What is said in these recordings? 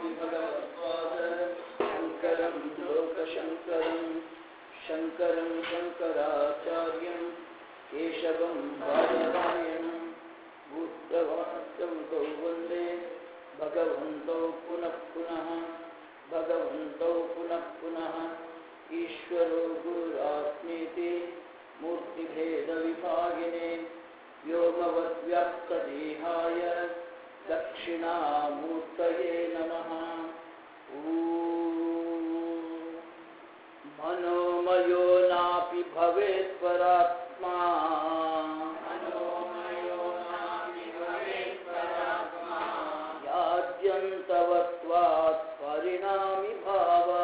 श्रीभगवत्पाद शङ्करं लोकशङ्करं शङ्करं शङ्कराचार्यं केशवं बादरायणं बुद्धवाक्यं तौ वन्दे भगवन्तौ पुनः पुनः भगवन्तौ पुनः पुनः ईश्वरो गुरुरात्मेति मूर्तिभेदविभागिने व्योमवद्व्याप्तदेहाय दक्षिणामूर्तये नमः ॐ मनोमयो नापि भवेत् परात्मा याद्यन्तवत्वात् परिणामि भावा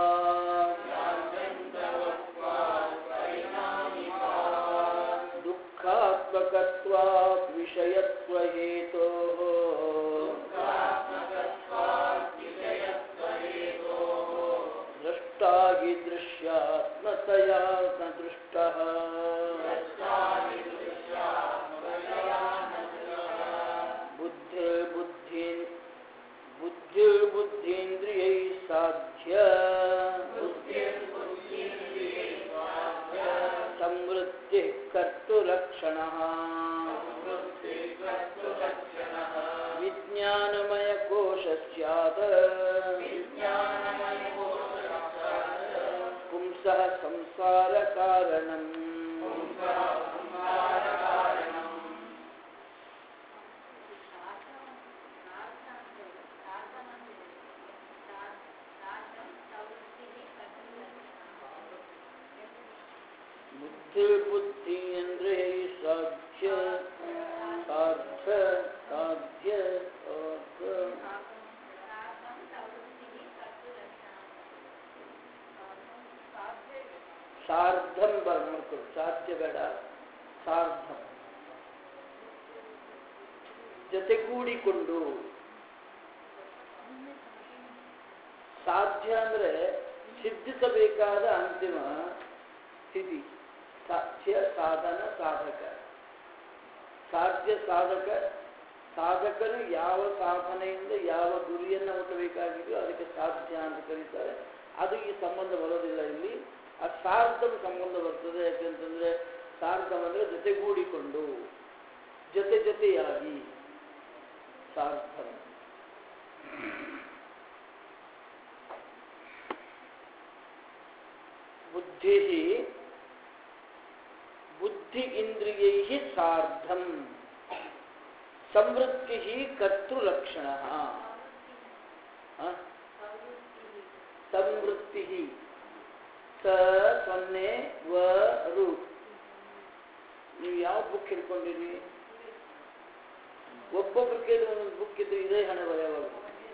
दुःखात्मकत्वात् विषयत्वहेतोः दृष्टा हि दृश्यात्मतया न दृष्टः बुद्धिर्बुद्धि बुद्धिर्बुद्धीन्द्रियैः साध्य संवृत्तिः कर्तुलक्षणः विज्ञानमयकोश स्यात् पुंसः संसारकारणम् बुद्धिर्बुद्धीन्द्रियैः साध्य साध्य साध्य साध्य ಸಾರ್ಧಂ ಬರ್ಮಕ್ಕಳು ಸಾಧ್ಯ ಬೇಡ ಸಾರ್ಧಂ ಜೊತೆಗೂಡಿಕೊಂಡು ಸಾಧ್ಯ ಅಂದ್ರೆ ಸಿದ್ಧಿಸಬೇಕಾದ ಅಂತಿಮ ಸ್ಥಿತಿ ಸಾಧ್ಯ ಸಾಧನ ಸಾಧಕ ಸಾಧ್ಯ ಸಾಧಕ ಸಾಧಕರು ಯಾವ ಸಾಧನೆಯಿಂದ ಯಾವ ಗುರಿಯನ್ನು ಮುಟ್ಟಬೇಕಾಗಿದೆಯೋ ಅದಕ್ಕೆ ಸಾಧ್ಯ ಅಂತ ಕರೀತಾರೆ ಅದು ಈ ಸಂಬಂಧ ಬರೋದಿಲ್ಲ ಇಲ್ಲಿ ಆ ಸಾರ್ಧಂ ಸಂಬಂಧ ಬರ್ತದೆ ಯಾಕೆಂತಂದ್ರೆ ಸಾರ್ಧಂ ಅಂದ್ರೆ ಜೊತೆಗೂಡಿಕೊಂಡು ಜೊತೆ ಜೊತೆಯಾಗಿ ಸಾರ್ಧಂ ಬುದ್ಧಿ ಬುದ್ಧಿ ಇಂದ್ರಿಯೈ ಸಾರ್ಧಂ ಸಂವೃತ್ತಿ ಕರ್ತೃಲಕ್ಷಣ ಸಂವೃತ್ತಿ ಸ ಸೊನ್ನೆ ವ ರು ನೀವು ಯಾವ ಬುಕ್ ಹಿಡ್ಕೊಂಡಿರಿ ಒಬ್ಬೊಬ್ರು ಕೇಳಿ ಒಂದೊಂದು ಬುಕ್ ಇದ್ರೆ ಇದೇ ಹಣ ಯಾವಾಗ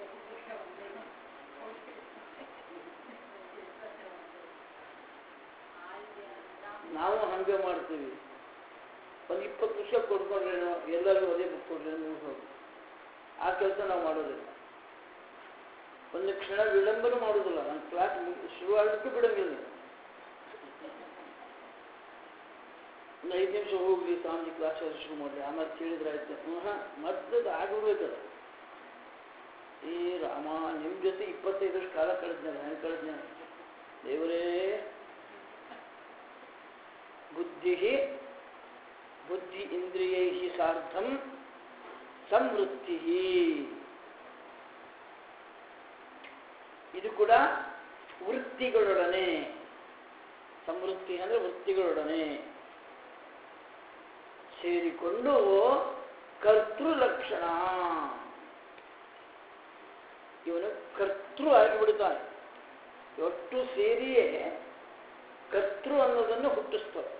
ನಾವು ಹಂಗೆ ಮಾಡ್ತೀವಿ ಒಂದು ಇಪ್ಪತ್ತು ವರ್ಷ ಕೊಡ್ಕೊಂಡ್ರೇನೋ ಎಲ್ಲರಿಗೂ ಅದೇ ಬುಕ್ ಕೊಡ್ರಿ ಮುಗಿಸೋದು ಆ ಕೆಲಸ ನಾವು ಮಾಡೋದಿಲ್ಲ ಒಂದು ಕ್ಷಣ ವಿಳಂಬನ ಮಾಡೋದಿಲ್ಲ ನನ್ನ ಕ್ಲಾಸ್ ಶುರುವಾಗಲಿಕ್ಕೂ ಬಿಡಂಗಿಲ್ಲ ಒಂದು ಐದು ನಿಮಿಷ ಹೋಗ್ಲಿ ಸ್ವಾಮಿ ಕ್ಲಾಸ್ ಶುರು ಮಾಡಲಿ ಆಮೇಲೆ ಕೇಳಿದ್ರೆ ಆಯ್ತು ಹಾಂ ಮದ್ದದು ಆಗಬೇಕಲ್ಲ ಈ ರಾಮ ನಿಮ್ಮ ಜೊತೆ ಇಪ್ಪತ್ತೈದು ವರ್ಷ ಕಾಲ ಕಳೆದ್ನಲ್ಲ ಹೆಂಗೆ ಕಳೆದ್ನ ದೇವರೇ ಬುದ್ಧಿ ಬುದ್ಧಿ ಇಂದ್ರಿಯೈ ಸಾರ್ಧಂ ಸಂವೃತ್ತಿ ಇದು ಕೂಡ ವೃತ್ತಿಗಳೊಡನೆ ಸಂವೃತ್ತಿ ಅಂದ್ರೆ ವೃತ್ತಿಗಳೊಡನೆ ಸೇರಿಕೊಂಡು ಕರ್ತೃಲಕ್ಷಣ ಇವನು ಕರ್ತೃ ಆಗಿಬಿಡ್ತಾನೆ ಒಟ್ಟು ಸೇರಿಯೇ ಕರ್ತೃ ಅನ್ನೋದನ್ನು ಹುಟ್ಟಿಸ್ತದೆ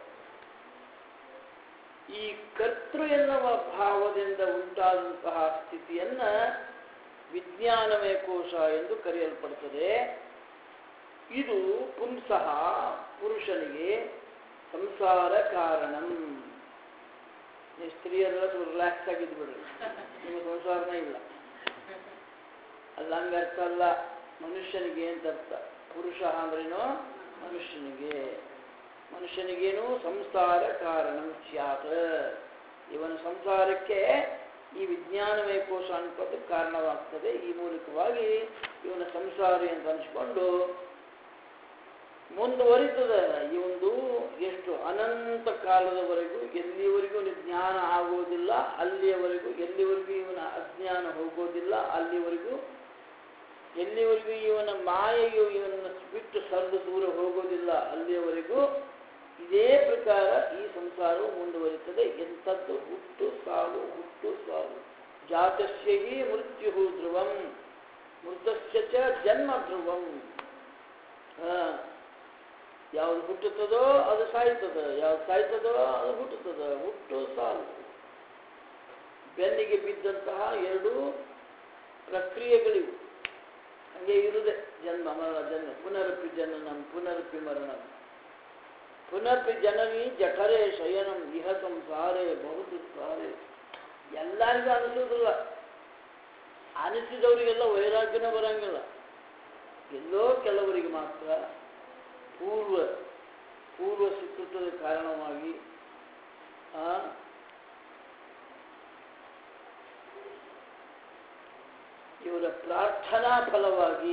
ಈ ಕರ್ತೃ ಎನ್ನುವ ಭಾವದಿಂದ ಉಂಟಾದಂತಹ ಸ್ಥಿತಿಯನ್ನ ವಿಜ್ಞಾನಮಯ ಕೋಶ ಎಂದು ಕರೆಯಲ್ಪಡುತ್ತದೆ ಇದು ಪುಂಸಃ ಪುರುಷನಿಗೆ ಸಂಸಾರ ಕಾರಣಂ ನೀವು ಸ್ತ್ರೀಯರೆಲ್ಲ ಸ್ವಲ್ಪ ರಿಲ್ಯಾಕ್ಸ್ ಆಗಿದ್ದು ಬಿಡ್ರಿ ನಿಮಗೆ ಸಂಸಾರನೇ ಇಲ್ಲ ಅಲ್ಲ ಹಂಗ ಅರ್ಥ ಅಲ್ಲ ಮನುಷ್ಯನಿಗೆ ಅಂತ ಅರ್ಥ ಪುರುಷ ಅಂದ್ರೇನು ಮನುಷ್ಯನಿಗೆ ಮನುಷ್ಯನಿಗೇನು ಸಂಸಾರ ಕಾರಣ ಸ್ಯಾತ್ ಇವನ ಸಂಸಾರಕ್ಕೆ ಈ ವಿಜ್ಞಾನಮಯ ಕೋಶ ಅನ್ಕೊಂಡು ಕಾರಣವಾಗ್ತದೆ ಈ ಮೂಲಕವಾಗಿ ಇವನ ಸಂಸಾರಿ ಅಂತ ಅನಿಸ್ಕೊಂಡು ಮುಂದುವರಿತದೆ ಇವಂದು ಎಷ್ಟು ಅನಂತ ಕಾಲದವರೆಗೂ ಎಲ್ಲಿವರೆಗೂ ಜ್ಞಾನ ಆಗುವುದಿಲ್ಲ ಅಲ್ಲಿಯವರೆಗೂ ಎಲ್ಲಿವರೆಗೂ ಇವನ ಅಜ್ಞಾನ ಹೋಗೋದಿಲ್ಲ ಅಲ್ಲಿವರೆಗೂ ಎಲ್ಲಿವರೆಗೂ ಇವನ ಮಾಯೆಯು ಇವನನ್ನು ಬಿಟ್ಟು ಸರಿದು ದೂರ ಹೋಗೋದಿಲ್ಲ ಅಲ್ಲಿಯವರೆಗೂ ಇದೇ ಪ್ರಕಾರ ಈ ಸಂಸಾರವು ಮುಂದುವರಿತದೆ ಎಂಥದ್ದು ಹುಟ್ಟು ಸಾವು ಹುಟ್ಟು ಸಾವು ಜಾತಸ್ಯ ಹಿ ಮೃತ್ಯು ಧ್ರುವಂ ಮೃತಸ್ಯ ಚ ಜನ್ಮ ಧ್ರುವಂ ಹಾ ಯಾವುದು ಹುಟ್ಟುತ್ತದೋ ಅದು ಸಾಯ್ತದ ಯಾವ್ದು ಸಾಯ್ತದೋ ಅದು ಹುಟ್ಟುತ್ತದ ಹುಟ್ಟು ಸಾವು ಬೆನ್ನಿಗೆ ಬಿದ್ದಂತಹ ಎರಡು ಪ್ರಕ್ರಿಯೆಗಳಿವು ಹಂಗೆ ಇರುದೆ ಜನ್ಮ ಮರಣ ಜನ್ಮ ಪುನರಪಿ ಜನನಂ ಪುನರಪಿ ಮರಣಂ ಪುನರಪಿ ಜನನಿ ಜಠರೇ ಶಯನಂ ಇಹ ಸಂಸಾರೇ ಬಹುದು ಸಾರೆ ಎಲ್ಲರಿಗೂ ಅನಿಸೋದಿಲ್ಲ ಅನಿಸಿದವರಿಗೆಲ್ಲ ವೈರಾಗ್ಯನ ಬರಂಗಿಲ್ಲ ಎಲ್ಲೋ ಕೆಲವರಿಗೆ ಮಾತ್ರ ಪೂರ್ವ ಪೂರ್ವ ಸುಕೃತದ ಕಾರಣವಾಗಿ ಆ ಇವರ ಪ್ರಾರ್ಥನಾ ಫಲವಾಗಿ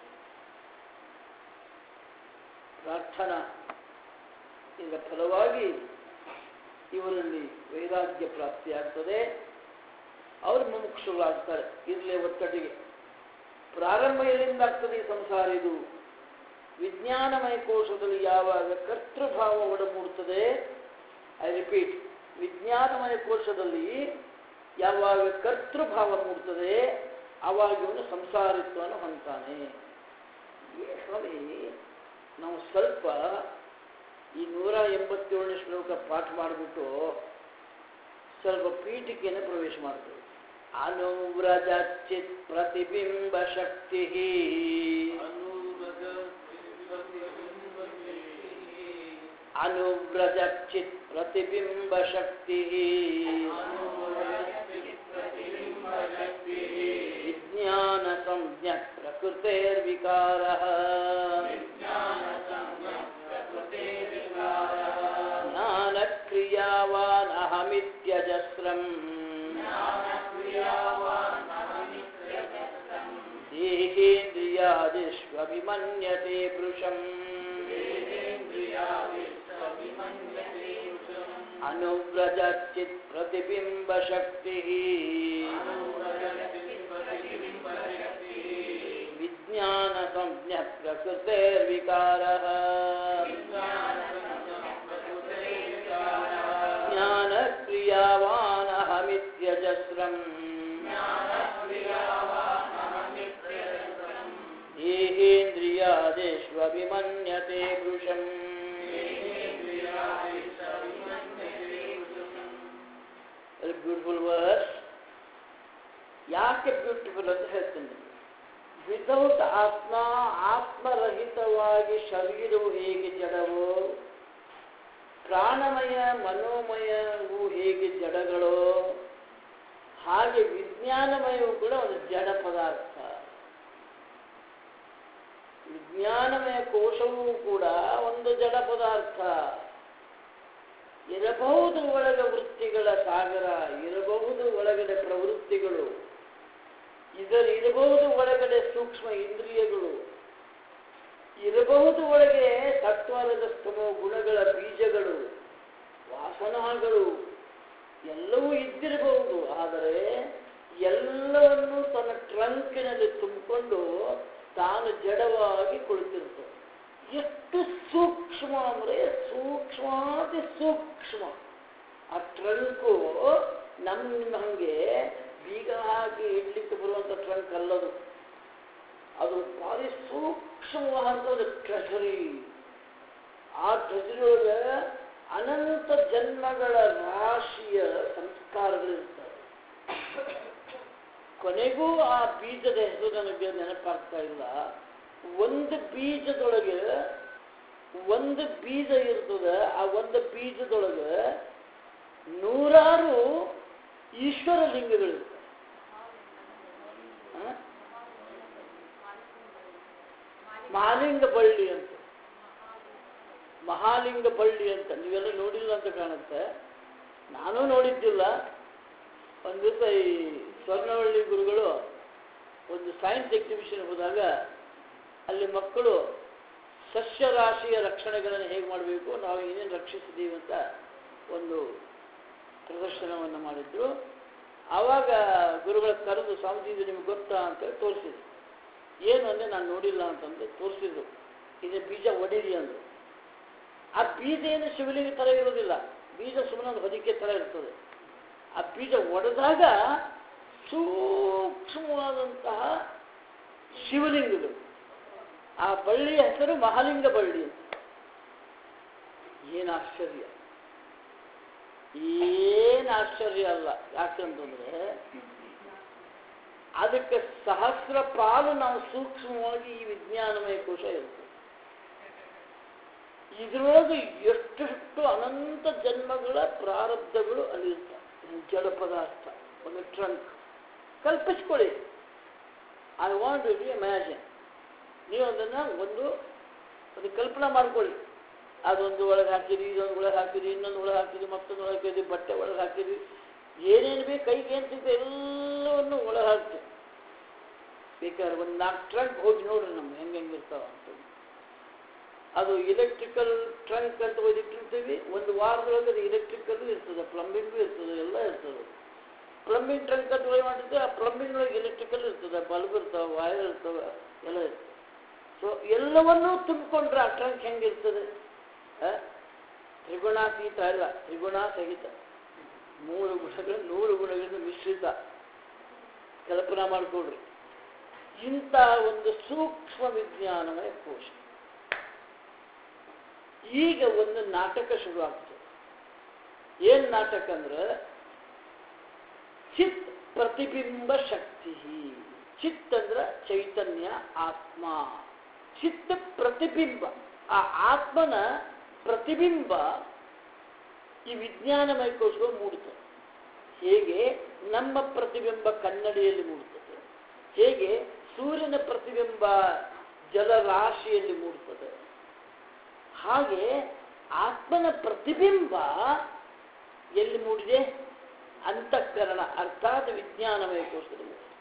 ಪ್ರಾರ್ಥನಾ ಇದರ ಫಲವಾಗಿ ಇವರಲ್ಲಿ ವೈರಾಗ್ಯ ಪ್ರಾಪ್ತಿಯಾಗ್ತದೆ ಅವರು ಮುಮುಕ್ಷುಗಳಾಗ್ತಾರೆ ಇರಲೇ ಒತ್ತಟಿಗೆ ಪ್ರಾರಂಭ ಎಲ್ಲಿಂದ ಆಗ್ತದೆ ಈ ಸಂಸಾರ ಇದು ವಿಜ್ಞಾನಮಯ ಕೋಶದಲ್ಲಿ ಯಾವಾಗ ಕರ್ತೃಭಾವ ಒಡಮೂಡುತ್ತದೆ ಐ ರಿಪೀಟ್ ವಿಜ್ಞಾನಮಯ ಕೋಶದಲ್ಲಿ ಯಾವಾಗ ಕರ್ತೃಭಾವ ಮೂಡ್ತದೆ ಆವಾಗ ಇವನು ಸಂಸಾರಿತ್ವವನ್ನು ಹೊಂತಾನೆ ಏ ಸ್ವಾಮಿ ನಾವು ಸ್ವಲ್ಪ ಈ ನೂರ ಎಂಬತ್ತೇಳನೇ ಶ್ಲೋಕ ಪಾಠ ಮಾಡಿಬಿಟ್ಟು ಸ್ವಲ್ಪ ಪೀಠಿಕೆಯನ್ನು ಪ್ರವೇಶ ಮಾಡ್ತೇವೆ ಅನುವ್ರಜ ಚಿತ್ ಪ್ರತಿಬಿಂಬ ಶಕ್ತಿ ಅನುವ್ರಜ ಚಿತ್ ಪ್ರತಿಬಿಂಬ ಶಕ್ತಿ ವಿಜ್ಞಾನ ಸಂಜ್ಞ ಪ್ರಕೃತೇರ್ವಿಕಾರ ಜ್ಞಾನಕ್ರಿಯಾವಾನ್ ಅಹಮಿತ್ಯಜಸ್ರಂ ದೇಹೇಂದ್ರಿಯಾದಿಷ್ವಭಿಮನ್ಯತೆ ಪುರುಷಂ ಅನುವ್ರಜ ಚಿತ್ ಪ್ರತಿಬಿಂಬ ಶಕ್ತಿ ವಿಜ್ಞಾನ ಸಂಜ್ಞ ಪ್ರಕೃತೇರ್ವಿಕಾರ ಜ್ಞಾನ ಕ್ರಿಯಾವಾನಹಮಿತ್ಯಜಸ್ರಂ ದೇಹೇಂದ್ರಿಯಾದೇಶ್ವಭಿಮನ್ಯತೆ ಪುರುಷಂ ವೆರಿ ಬ್ಯೂಟಿಫುಲ್ ವರ್ಸ್ ಯಾಕೆ ಬ್ಯೂಟಿಫುಲ್ ಅಂತ ಹೇಳ್ತೀನಿ ವಿತೌಟ್ ಆತ್ಮ ಆತ್ಮರಹಿತವಾಗಿ ಶರೀರವು ಹೇಗೆ ಜಡವೋ ಪ್ರಾಣಮಯ ಮನೋಮಯವು ಹೇಗೆ ಜಡಗಳೋ ಹಾಗೆ ವಿಜ್ಞಾನಮಯವು ಕೂಡ ಒಂದು ಜಡ ಪದಾರ್ಥ ವಿಜ್ಞಾನಮಯ ಕೋಶವೂ ಕೂಡ ಒಂದು ಜಡ ಪದಾರ್ಥ ಇರಬಹುದು ಒಳಗ ವೃತ್ತಿಗಳ ಸಾಗರ ಇರಬಹುದು ಒಳಗಡೆ ಪ್ರವೃತ್ತಿಗಳು ಇದರ ಇರಬಹುದು ಒಳಗಡೆ ಸೂಕ್ಷ್ಮ ಇಂದ್ರಿಯಗಳು ಇರಬಹುದು ಒಳಗೆ ಸತ್ವರದ ಸ್ತಮೋ ಗುಣಗಳ ಬೀಜಗಳು ವಾಸನಾಗಳು ಎಲ್ಲವೂ ಇದ್ದಿರಬಹುದು ಆದರೆ ಎಲ್ಲವನ್ನು ತನ್ನ ಟ್ರಂಕಿನಲ್ಲಿ ತುಂಬಿಕೊಂಡು ತಾನು ಜಡವಾಗಿ ಕುಳಿತಿರ್ತದೆ ಎಷ್ಟು ಸೂಕ್ಷ್ಮ ಅಂದರೆ ಸೂಕ್ಷ್ಮಾತಿ ಸೂಕ್ಷ್ಮ ಆ ಟ್ರಂಕು ನಮ್ಮ ನಿಮ್ಮ ಹಾಗೆ ಬೀಗ ಹಾಕಿ ಇಡ್ಲಿಕ್ಕೆ ಬರುವಂಥ ಟ್ರಂಕ್ ಅಲ್ಲದು ಅದು ಭಾರಿ ಸೂಕ್ಷ್ಮವಾದಂಥ ಒಂದು ಟ್ರೆಷರಿ ಆ ಟ್ರೆಷರಿ ಒಳಗೆ ಅನಂತ ಜನ್ಮಗಳ ರಾಶಿಯ ಸಂಸ್ಕಾರಗಳಿರ್ತವೆ ಕೊನೆಗೂ ಆ ಬೀಜದ ಹೆಸರು ನನಗೆ ನೆನಪಾಗ್ತಾ ಇಲ್ಲ ಒಂದು ಬೀಜದೊಳಗೆ ಒಂದು ಬೀಜ ಇರ್ತದೆ ಆ ಒಂದು ಬೀಜದೊಳಗೆ ನೂರಾರು ಈಶ್ವರ ಲಿಂಗಗಳಿರ್ತವೆ ಹ? ಮಹಾಲಿಂಗ ಬಳ್ಳಿ ಅಂತ ಮಹಾಲಿಂಗ ಬಳ್ಳಿ ಅಂತ ನೀವೆಲ್ಲ ನೋಡಿಲ್ಲ ಅಂತ ಕಾಣುತ್ತೆ ನಾನು ನೋಡಿದ್ದಿಲ್ಲ ಒಂದು ದಿವಸ ಈ ಸ್ವರ್ಣವಳ್ಳಿ ಗುರುಗಳು ಒಂದು ಸೈನ್ಸ್ ಎಕ್ಸಿಬಿಷನ್ ಹೋದಾಗ ಅಲ್ಲಿ ಮಕ್ಕಳು ಸಸ್ಯರಾಶಿಯ ರಕ್ಷಣೆಗಳನ್ನು ಹೇಗೆ ಮಾಡಬೇಕು ನಾವು ಏನೇನು ರಕ್ಷಿಸಿದ್ದೀವಿ ಅಂತ ಒಂದು ಪ್ರದರ್ಶನವನ್ನು ಮಾಡಿದ್ರು ಆವಾಗ ಗುರುಗಳ ಕರೆದು ಸ್ವಾಮೀಜಿ ಇದು ನಿಮ್ಗೆ ಗೊತ್ತಾ ಅಂತ ತೋರಿಸಿದ್ರು ಏನು ಅಂದರೆ ನಾನು ನೋಡಿಲ್ಲ ಅಂತಂದು ತೋರಿಸಿದ್ರು ಇದು ಬೀಜ ಒಡೀರಿ ಅಂದರು ಆ ಬೀಜ ಏನು ಶಿವಲಿಂಗ ಥರ ಇರೋದಿಲ್ಲ ಬೀಜ ಸುಮ್ಮನೆ ಒಂದು ಹೊದಿಕೆ ಥರ ಇರ್ತದೆ ಆ ಬೀಜ ಒಡೆದಾಗ ಸೂಕ್ಷ್ಮವಾದಂತಹ ಶಿವಲಿಂಗಗಳು ಆ ಬಳ್ಳಿಯ ಹೆಸರು ಮಹಾಲಿಂಗ ಬಳ್ಳಿ ಅಂತ ಏನು ಆಶ್ಚರ್ಯ ಏನು ಆಶ್ಚರ್ಯ ಅಲ್ಲ ಯಾಕಂತಂದ್ರೆ ಅದಕ್ಕೆ ಸಹಸ್ರ ಪಾಲು ನಾವು ಸೂಕ್ಷ್ಮವಾಗಿ ಈ ವಿಜ್ಞಾನಮಯ ಕೋಶ ಇರ್ತದೆ ಇದರೊಳಗೆ ಎಷ್ಟೆಷ್ಟು ಅನಂತ ಜನ್ಮಗಳ ಪ್ರಾರಬ್ಧಗಳು ಅಲ್ಲಿರ್ತವೆ ಜಡ ಪದಾರ್ಥ ಒಂದು ಟ್ರಂಕ್ ಕಲ್ಪಿಸ್ಕೊಳ್ಳಿ ಐ ವಾಂಟ್ ಟು ಇಮ್ಯಾಜಿನ್ ನೀವು ಅದನ್ನು ಒಂದು ಒಂದು ಕಲ್ಪನಾ ಮಾಡ್ಕೊಳ್ಳಿ ಅದೊಂದು ಒಳಗೆ ಹಾಕಿರಿ ಇದೊಂದು ಒಳಗೆ ಹಾಕಿರಿ ಇನ್ನೊಂದು ಒಳಗೆ ಹಾಕಿರಿ ಮತ್ತೊಂದು ಒಳಗೆ ಹಾಕಿರಿ ಬಟ್ಟೆ ಒಳಗೆ ಹಾಕಿರಿ ಏನೇನು ಬೇಕು ಕೈಗೆ ಏನು ಸಿಗುತ್ತೆ ಎಲ್ಲವನ್ನು ಒಳಗೆ ಹಾಕ್ತೀವಿ ಬೇಕಾದ್ರೆ ಒಂದು ನಾಲ್ಕು ಟ್ರಂಕ್ ಹೋಗಿ ನೋಡ್ರಿ ನಮ್ಮ ಹೆಂಗೆ ಹೆಂಗೆ ಇರ್ತಾವ ಅಂತ ಅದು ಇಲೆಕ್ಟ್ರಿಕಲ್ ಟ್ರಂಕ್ ಅಂತ ಓದಿಟ್ಟಿರ್ತೀವಿ ಒಂದು ವಾರದೊಳಗೆ ಅದು ಇಲೆಕ್ಟ್ರಿಕಲ್ ಇರ್ತದೆ ಪ್ಲಂಬಿಂಗು ಇರ್ತದೆ ಎಲ್ಲ ಇರ್ತದೆ ಪ್ಲಂಬಿಂಗ್ ಟ್ರಂಕ್ ಅಂತ ಒಳಗೆ ಮಾಡಿರ್ತೀವಿ ಆ ಪ್ಲಂಬಿಂಗ್ ಒಳಗೆ ಇಲೆಕ್ಟ್ರಿಕಲ್ ಇರ್ತದೆ ಬಲ್ಬ್ ಇರ್ತವೆ ವೈರ್ ಇರ್ತವೆ ಎಲ್ಲ ಇರ್ತದೆ ಸೊ ಎಲ್ಲವನ್ನೂ ತುಂಬಿಕೊಂಡ್ರೆ ಆ ಟ್ರಂಕ್ ಹೆಂಗಿರ್ತದೆ ಆ? ತ್ರಿಗುಣಾತೀತ ಅಲ್ಲ ತ್ರಿಗುಣ ಸಹಿತ ಮೂರು ಗುಣಗಳು ನೂರು ಗುಣಗಳಿಂದ ಮಿಶ್ರಿತ ಕಲ್ಪನಾ ಮಾಡಿಕೊಡ್ರಿ ಇಂಥ ಒಂದು ಸೂಕ್ಷ್ಮ ವಿಜ್ಞಾನಮಯ ಕೋಶ ಈಗ ಒಂದು ನಾಟಕ ಶುರು ಆಗ್ತದೆ ಏನ್ ನಾಟಕ ಅಂದ್ರೆ ಚಿತ್ ಪ್ರತಿಬಿಂಬ ಶಕ್ತಿ ಚಿತ್ ಅಂದ್ರೆ ಚೈತನ್ಯ ಆತ್ಮ ಚಿತ್ತ ಪ್ರತಿಬಿಂಬ ಆ ಆತ್ಮನ ಪ್ರತಿಬಿಂಬ ಈ ವಿಜ್ಞಾನಮಯ ಕೋಶಗಳು ಮೂಡುತ್ತದೆ ಹೇಗೆ ನಮ್ಮ ಪ್ರತಿಬಿಂಬ ಕನ್ನಡಿಯಲ್ಲಿ ಮೂಡುತ್ತದೆ ಹೇಗೆ ಸೂರ್ಯನ ಪ್ರತಿಬಿಂಬ ಜಲರಾಶಿಯಲ್ಲಿ ಮೂಡುತ್ತದೆ ಹಾಗೆ ಆತ್ಮನ ಪ್ರತಿಬಿಂಬ ಎಲ್ಲಿ ಮೂಡಿದೆ ಅಂತಃಕರಣ ಅರ್ಥಾತ್ ವಿಜ್ಞಾನಮಯ ಕೋಶದಲ್ಲಿ ಮೂಡಿದೆ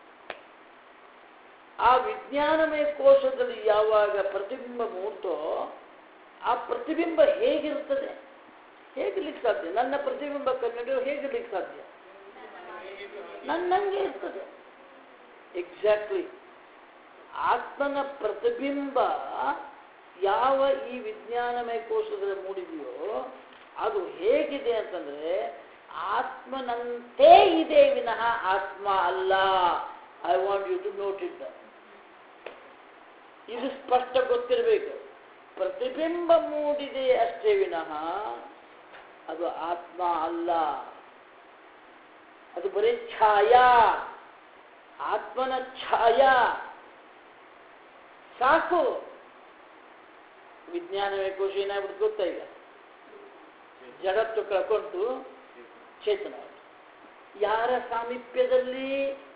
ಆ ವಿಜ್ಞಾನಮಯ ಕೋಶದಲ್ಲಿ ಯಾವಾಗ ಪ್ರತಿಬಿಂಬ ಮೂಡ್ತೋ ಆ ಪ್ರತಿಬಿಂಬ ಹೇಗಿರ್ತದೆ ಹೇಗಿರ್ಲಿಕ್ಕೆ ಸಾಧ್ಯ ನನ್ನ ಪ್ರತಿಬಿಂಬ ಕನ್ನಡ ಹೇಗಿರ್ಲಿಕ್ಕೆ ಸಾಧ್ಯ ನನ್ನಂಗೆ ಇರ್ತದೆ ಎಕ್ಸಾಕ್ಟ್ಲಿ ಆತ್ಮನ ಪ್ರತಿಬಿಂಬ ಯಾವ ಈ ವಿಜ್ಞಾನಮಯ ಕೋಶದಲ್ಲಿ ಮೂಡಿದೆಯೋ ಅದು ಹೇಗಿದೆ ಅಂತಂದ್ರೆ ಆತ್ಮನಂತೆ ಇದೆ ವಿನಃ ಆತ್ಮ ಅಲ್ಲ I want you to note it ಇದು ಸ್ಪಷ್ಟ ಗೊತ್ತಿರಬೇಕು ಪ್ರತಿಬಿಂಬ ಮೂಡಿದೆ ಅಷ್ಟೇ ವಿನಃ ಅದು ಆತ್ಮ ಅಲ್ಲ ಅದು ಬರೀ ಛಾಯಾ ಆತ್ಮನ ಛಾಯಾ ಸಾಕು ವಿಜ್ಞಾನವೇ ಕೋಶ ಏನಾಗ್ಬಿಟ್ಟು ಗೊತ್ತಾ ಈಗ ಜಗತ್ತು ಕಳ್ಕೊಂಡು ಚೇತನ ಆಯ್ತು. ಯಾರ ಸಾಮೀಪ್ಯದಲ್ಲಿ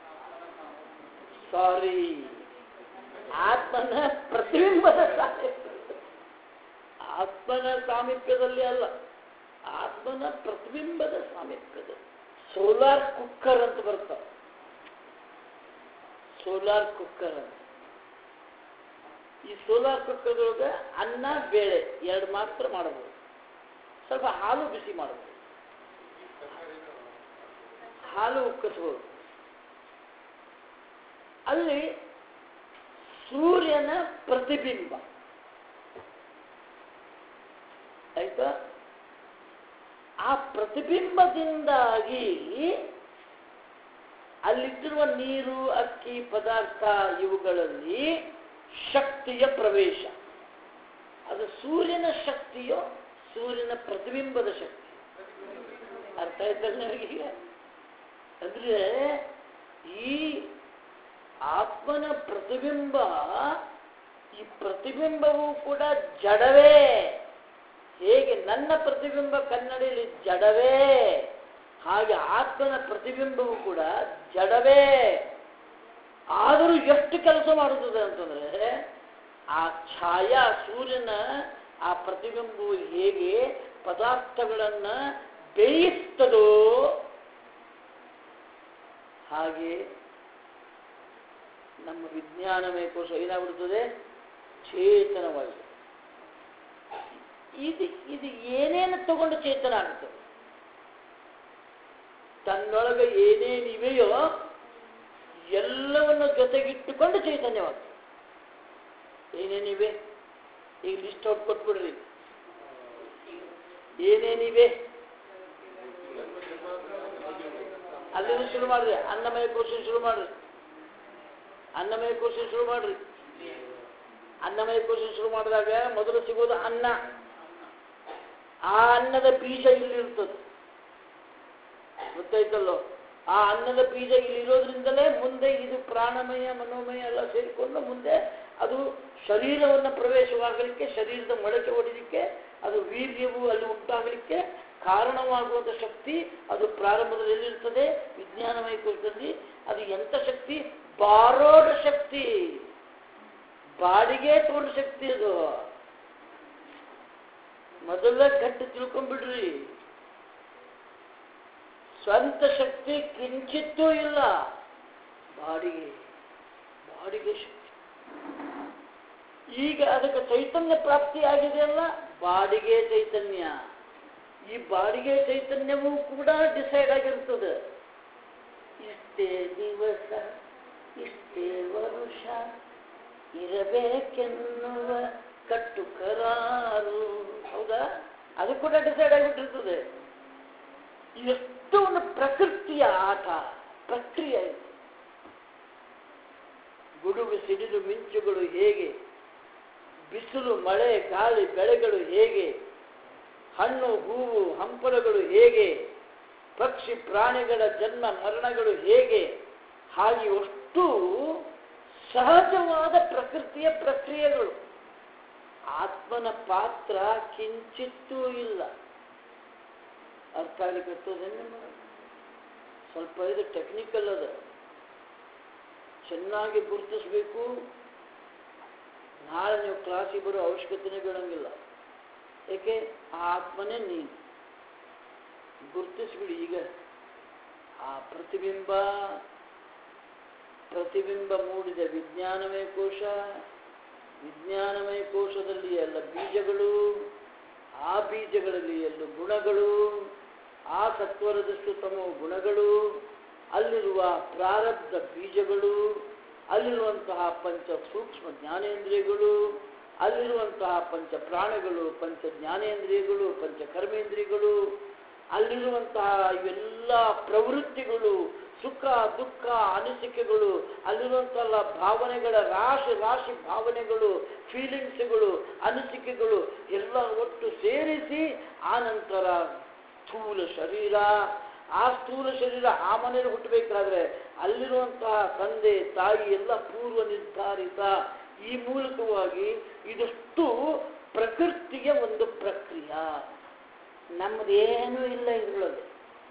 ಸಾರಿ ಆತ್ಮನ ಪ್ರತಿಬಿಂಬದ ಸಾಮೀಪ್ಯ ಆತ್ಮನ ಸಾಮೀಪ್ಯದಲ್ಲಿ ಅಲ್ಲ ಆತ್ಮನ ಪ್ರತಿಬಿಂಬದ ಸಾಮೀಪ್ಯದಲ್ಲಿ ಸೋಲಾರ್ ಕುಕ್ಕರ್ ಅಂತ ಬರ್ತಾವೆ ಸೋಲಾರ್ ಕುಕ್ಕರ್ ಅಂತ ಈ ಸೋಲಾರ್ ಕುಕ್ಕರ್ದೊಳಗೆ ಅನ್ನ ಬೇಳೆ ಎರಡು ಮಾತ್ರ ಮಾಡಬಹುದು ಸ್ವಲ್ಪ ಹಾಲು ಬಿಸಿ ಮಾಡಬಹುದು ಹಾಲು ಉಕ್ಕಿಸ್ಬೋದು ಅಲ್ಲಿ ಸೂರ್ಯನ ಪ್ರತಿಬಿಂಬ ಆಯ್ತಾ ಆ ಪ್ರತಿಬಿಂಬದಿಂದಾಗಿ ಅಲ್ಲಿಟ್ಟಿರುವ ನೀರು ಅಕ್ಕಿ ಪದಾರ್ಥ ಇವುಗಳಲ್ಲಿ ಶಕ್ತಿಯ ಪ್ರವೇಶ ಅದು ಸೂರ್ಯನ ಶಕ್ತಿಯೋ ಸೂರ್ಯನ ಪ್ರತಿಬಿಂಬದ ಶಕ್ತಿ ಅರ್ಥ ಆಯ್ತಲ್ಲ ನನಗೀಗ ಅಂದ್ರೆ ಈ ಆತ್ಮನ ಪ್ರತಿಬಿಂಬ ಈ ಪ್ರತಿಬಿಂಬವು ಕೂಡ ಜಡವೇ ಹೇಗೆ ನನ್ನ ಪ್ರತಿಬಿಂಬ ಕನ್ನಡಿಯಲ್ಲಿ ಜಡವೇ ಹಾಗೆ ಆತ್ಮನ ಪ್ರತಿಬಿಂಬವು ಕೂಡ ಜಡವೇ ಆದರೂ ಎಷ್ಟು ಕೆಲಸ ಮಾಡುತ್ತದೆ ಅಂತಂದ್ರೆ ಆ ಛಾಯಾ ಸೂರ್ಯನ ಆ ಪ್ರತಿಬಿಂಬವು ಹೇಗೆ ಪದಾರ್ಥಗಳನ್ನ ಬೇಯಿಸ್ತದೋ ಹಾಗೆ ನಮ್ಮ ವಿಜ್ಞಾನಮಯ ಕೋಶ ಏನಾಗ್ಬಿಡ್ತದೆ ಚೇತನವಾಗಿದೆ ಇದು ಇದು ಏನೇನು ತಗೊಂಡು ಚೇತನ ಆಗ್ತದೆ ತನ್ನೊಳಗೆ ಏನೇನಿವೆಯೋ ಎಲ್ಲವನ್ನು ಜೊತೆಗಿಟ್ಟುಕೊಂಡು ಚೈತನ್ಯವಾಗ್ತದೆ ಏನೇನಿವೆ ಈಗ ಲಿಸ್ಟ್ ಔಟ್ ಕೊಟ್ಬಿಡ್ರಿ ಏನೇನಿವೆ ಅಲ್ಲಿಂದ ಶುರು ಮಾಡ್ರಿ ಅನ್ನಮಯ ಕೋಶ ಶುರು ಮಾಡ್ರಿ ಅನ್ನಮಯ ಕೋಶ ಶುರು ಮಾಡ್ರಿ ಅನ್ನಮಯ ಕೋಶ ಶುರು ಮಾಡಿದಾಗ ಮೊದಲು ಸಿಗೋದು ಅನ್ನ ಆ ಅನ್ನದ ಬೀಜ ಇಲ್ಲಿರ್ತದೆ ಗೊತ್ತಾಯ್ತಲ್ಲೋ ಆ ಅನ್ನದ ಬೀಜ ಇಲ್ಲಿರೋದ್ರಿಂದಲೇ ಮುಂದೆ ಇದು ಪ್ರಾಣಮಯ ಮನೋಮಯ ಎಲ್ಲ ಸೇರಿಕೊಂಡು ಮುಂದೆ ಅದು ಶರೀರವನ್ನು ಪ್ರವೇಶವಾಗಲಿಕ್ಕೆ ಶರೀರದ ಮೊಳಕೆ ಹೊಡಿಲಿಕ್ಕೆ ಅದು ವೀರ್ಯವು ಅಲ್ಲಿ ಉಂಟಾಗಲಿಕ್ಕೆ ಕಾರಣವಾಗುವಂಥ ಶಕ್ತಿ ಅದು ಪ್ರಾರಂಭದಲ್ಲಿ ಎಲ್ಲಿರ್ತದೆ ವಿಜ್ಞಾನಮಯ ಕೋಶದಲ್ಲಿ ಅದು ಎಂಥ ಶಕ್ತಿ ಬಾರೋಡ ಶಕ್ತಿ ಬಾಡಿಗೆ ತಗೊಂಡ ಶಕ್ತಿ ಅದು ಮೊದಲ ಗಟ್ಟಿ ತಿಳ್ಕೊಂಡ್ಬಿಡ್ರಿ ಸ್ವಂತ ಶಕ್ತಿ ಕಿಂಚಿತ್ತೂ ಇಲ್ಲ ಬಾಡಿಗೆ ಬಾಡಿಗೆ ಶಕ್ತಿ ಈಗ ಅದಕ್ಕೆ ಚೈತನ್ಯ ಪ್ರಾಪ್ತಿ ಆಗಿದೆಯಲ್ಲ ಬಾಡಿಗೆ ಚೈತನ್ಯ ಈ ಬಾಡಿಗೆ ಚೈತನ್ಯವೂ ಕೂಡ ಡಿಸೈಡ್ ಆಗಿರ್ತದೆ ಇಷ್ಟೇ ದಿವಸ ಇಷ್ಟೇ ವರುಷ ಇರಬೇಕೆನ್ನುವ ಕಟ್ಟು ಕರಾರು ಹೌದಾ ಅದು ಕೂಡ ಡಿಸೈಡ್ ಆಗಿಬಿಟ್ಟಿರ್ತದೆ ಎಷ್ಟು ಒಂದು ಪ್ರಕೃತಿಯ ಆಟ ಪ್ರಕ್ರಿಯೆ ಇದೆ ಗುಡುಗು ಸಿಡಿಲು ಮಿಂಚುಗಳು ಹೇಗೆ ಬಿಸಿಲು ಮಳೆ ಗಾಳಿ ಬೆಳೆಗಳು ಹೇಗೆ ಹಣ್ಣು ಹೂವು ಹಂಪಲಗಳು ಹೇಗೆ ಪಕ್ಷಿ ಪ್ರಾಣಿಗಳ ಜನ್ಮ ಮರಣಗಳು ಹೇಗೆ ಹಾಗೆ ಅಷ್ಟು ಸಹಜವಾದ ಪ್ರಕೃತಿಯ ಪ್ರಕ್ರಿಯೆಗಳು ಆತ್ಮನ ಪಾತ್ರ ಕಿಂಚಿತ್ತೂ ಇಲ್ಲ ಅರ್ಥ ಆಗ್ಲಿಕ್ಕೆ ಸ್ವಲ್ಪ ಇದು ಟೆಕ್ನಿಕಲ್ ಅದ ಚೆನ್ನಾಗಿ ಗುರುತಿಸ್ಬೇಕು ನಾಳೆ ನೀವು ಕ್ಲಾಸಿಗೆ ಬರೋ ಅವಶ್ಯಕತೆನೇ ಬೀಳಂಗಿಲ್ಲ ಏಕೆ ಆ ಆತ್ಮನೇ ನೀನು ಗುರುತಿಸ್ಬಿಡಿ ಈಗ ಆ ಪ್ರತಿಬಿಂಬ ಪ್ರತಿಬಿಂಬ ಮೂಡಿದ ವಿಜ್ಞಾನಮಯ ಕೋಶ ವಿಜ್ಞಾನಮಯ ಕೋಶದಲ್ಲಿ ಎಲ್ಲ ಬೀಜಗಳು ಆ ಬೀಜಗಳಲ್ಲಿ ಎಲ್ಲ ಗುಣಗಳು ಆ ಸತ್ವರದಷ್ಟು ತಮ್ಮ ಗುಣಗಳು ಅಲ್ಲಿರುವ ಪ್ರಾರಬ್ಧ ಬೀಜಗಳು ಅಲ್ಲಿರುವಂತಹ ಪಂಚ ಸೂಕ್ಷ್ಮ ಜ್ಞಾನೇಂದ್ರಿಯಗಳು ಅಲ್ಲಿರುವಂತಹ ಪಂಚ ಪ್ರಾಣಗಳು ಪಂಚ ಜ್ಞಾನೇಂದ್ರಿಯಗಳು ಪಂಚ ಕರ್ಮೇಂದ್ರಿಯಗಳು ಅಲ್ಲಿರುವಂತಹ ಇವೆಲ್ಲ ಪ್ರವೃತ್ತಿಗಳು ಸುಖ ದುಃಖ ಅನಿಸಿಕೆಗಳು ಅಲ್ಲಿರುವಂತಹ ಭಾವನೆಗಳ ರಾಶಿ ರಾಶಿ ಭಾವನೆಗಳು ಫೀಲಿಂಗ್ಸ್ಗಳು ಅನಿಸಿಕೆಗಳು ಎಲ್ಲ ಒಟ್ಟು ಸೇರಿಸಿ ಆ ನಂತರ ಸ್ಥೂಲ ಶರೀರ ಆ ಸ್ಥೂಲ ಶರೀರ ಆ ಮನೆಯಲ್ಲಿ ಹುಟ್ಟಬೇಕಾದ್ರೆ ಅಲ್ಲಿರುವಂತಹ ತಂದೆ ತಾಯಿ ಎಲ್ಲ ಪೂರ್ವ ನಿರ್ಧಾರಿತ ಈ ಮೂಲಕವಾಗಿ ಇದಷ್ಟು ಪ್ರಕೃತಿಯ ಒಂದು ಪ್ರಕ್ರಿಯೆ ನಮ್ಮದೇನೂ ಇಲ್ಲ ಇದ್ರೊಳಗೆ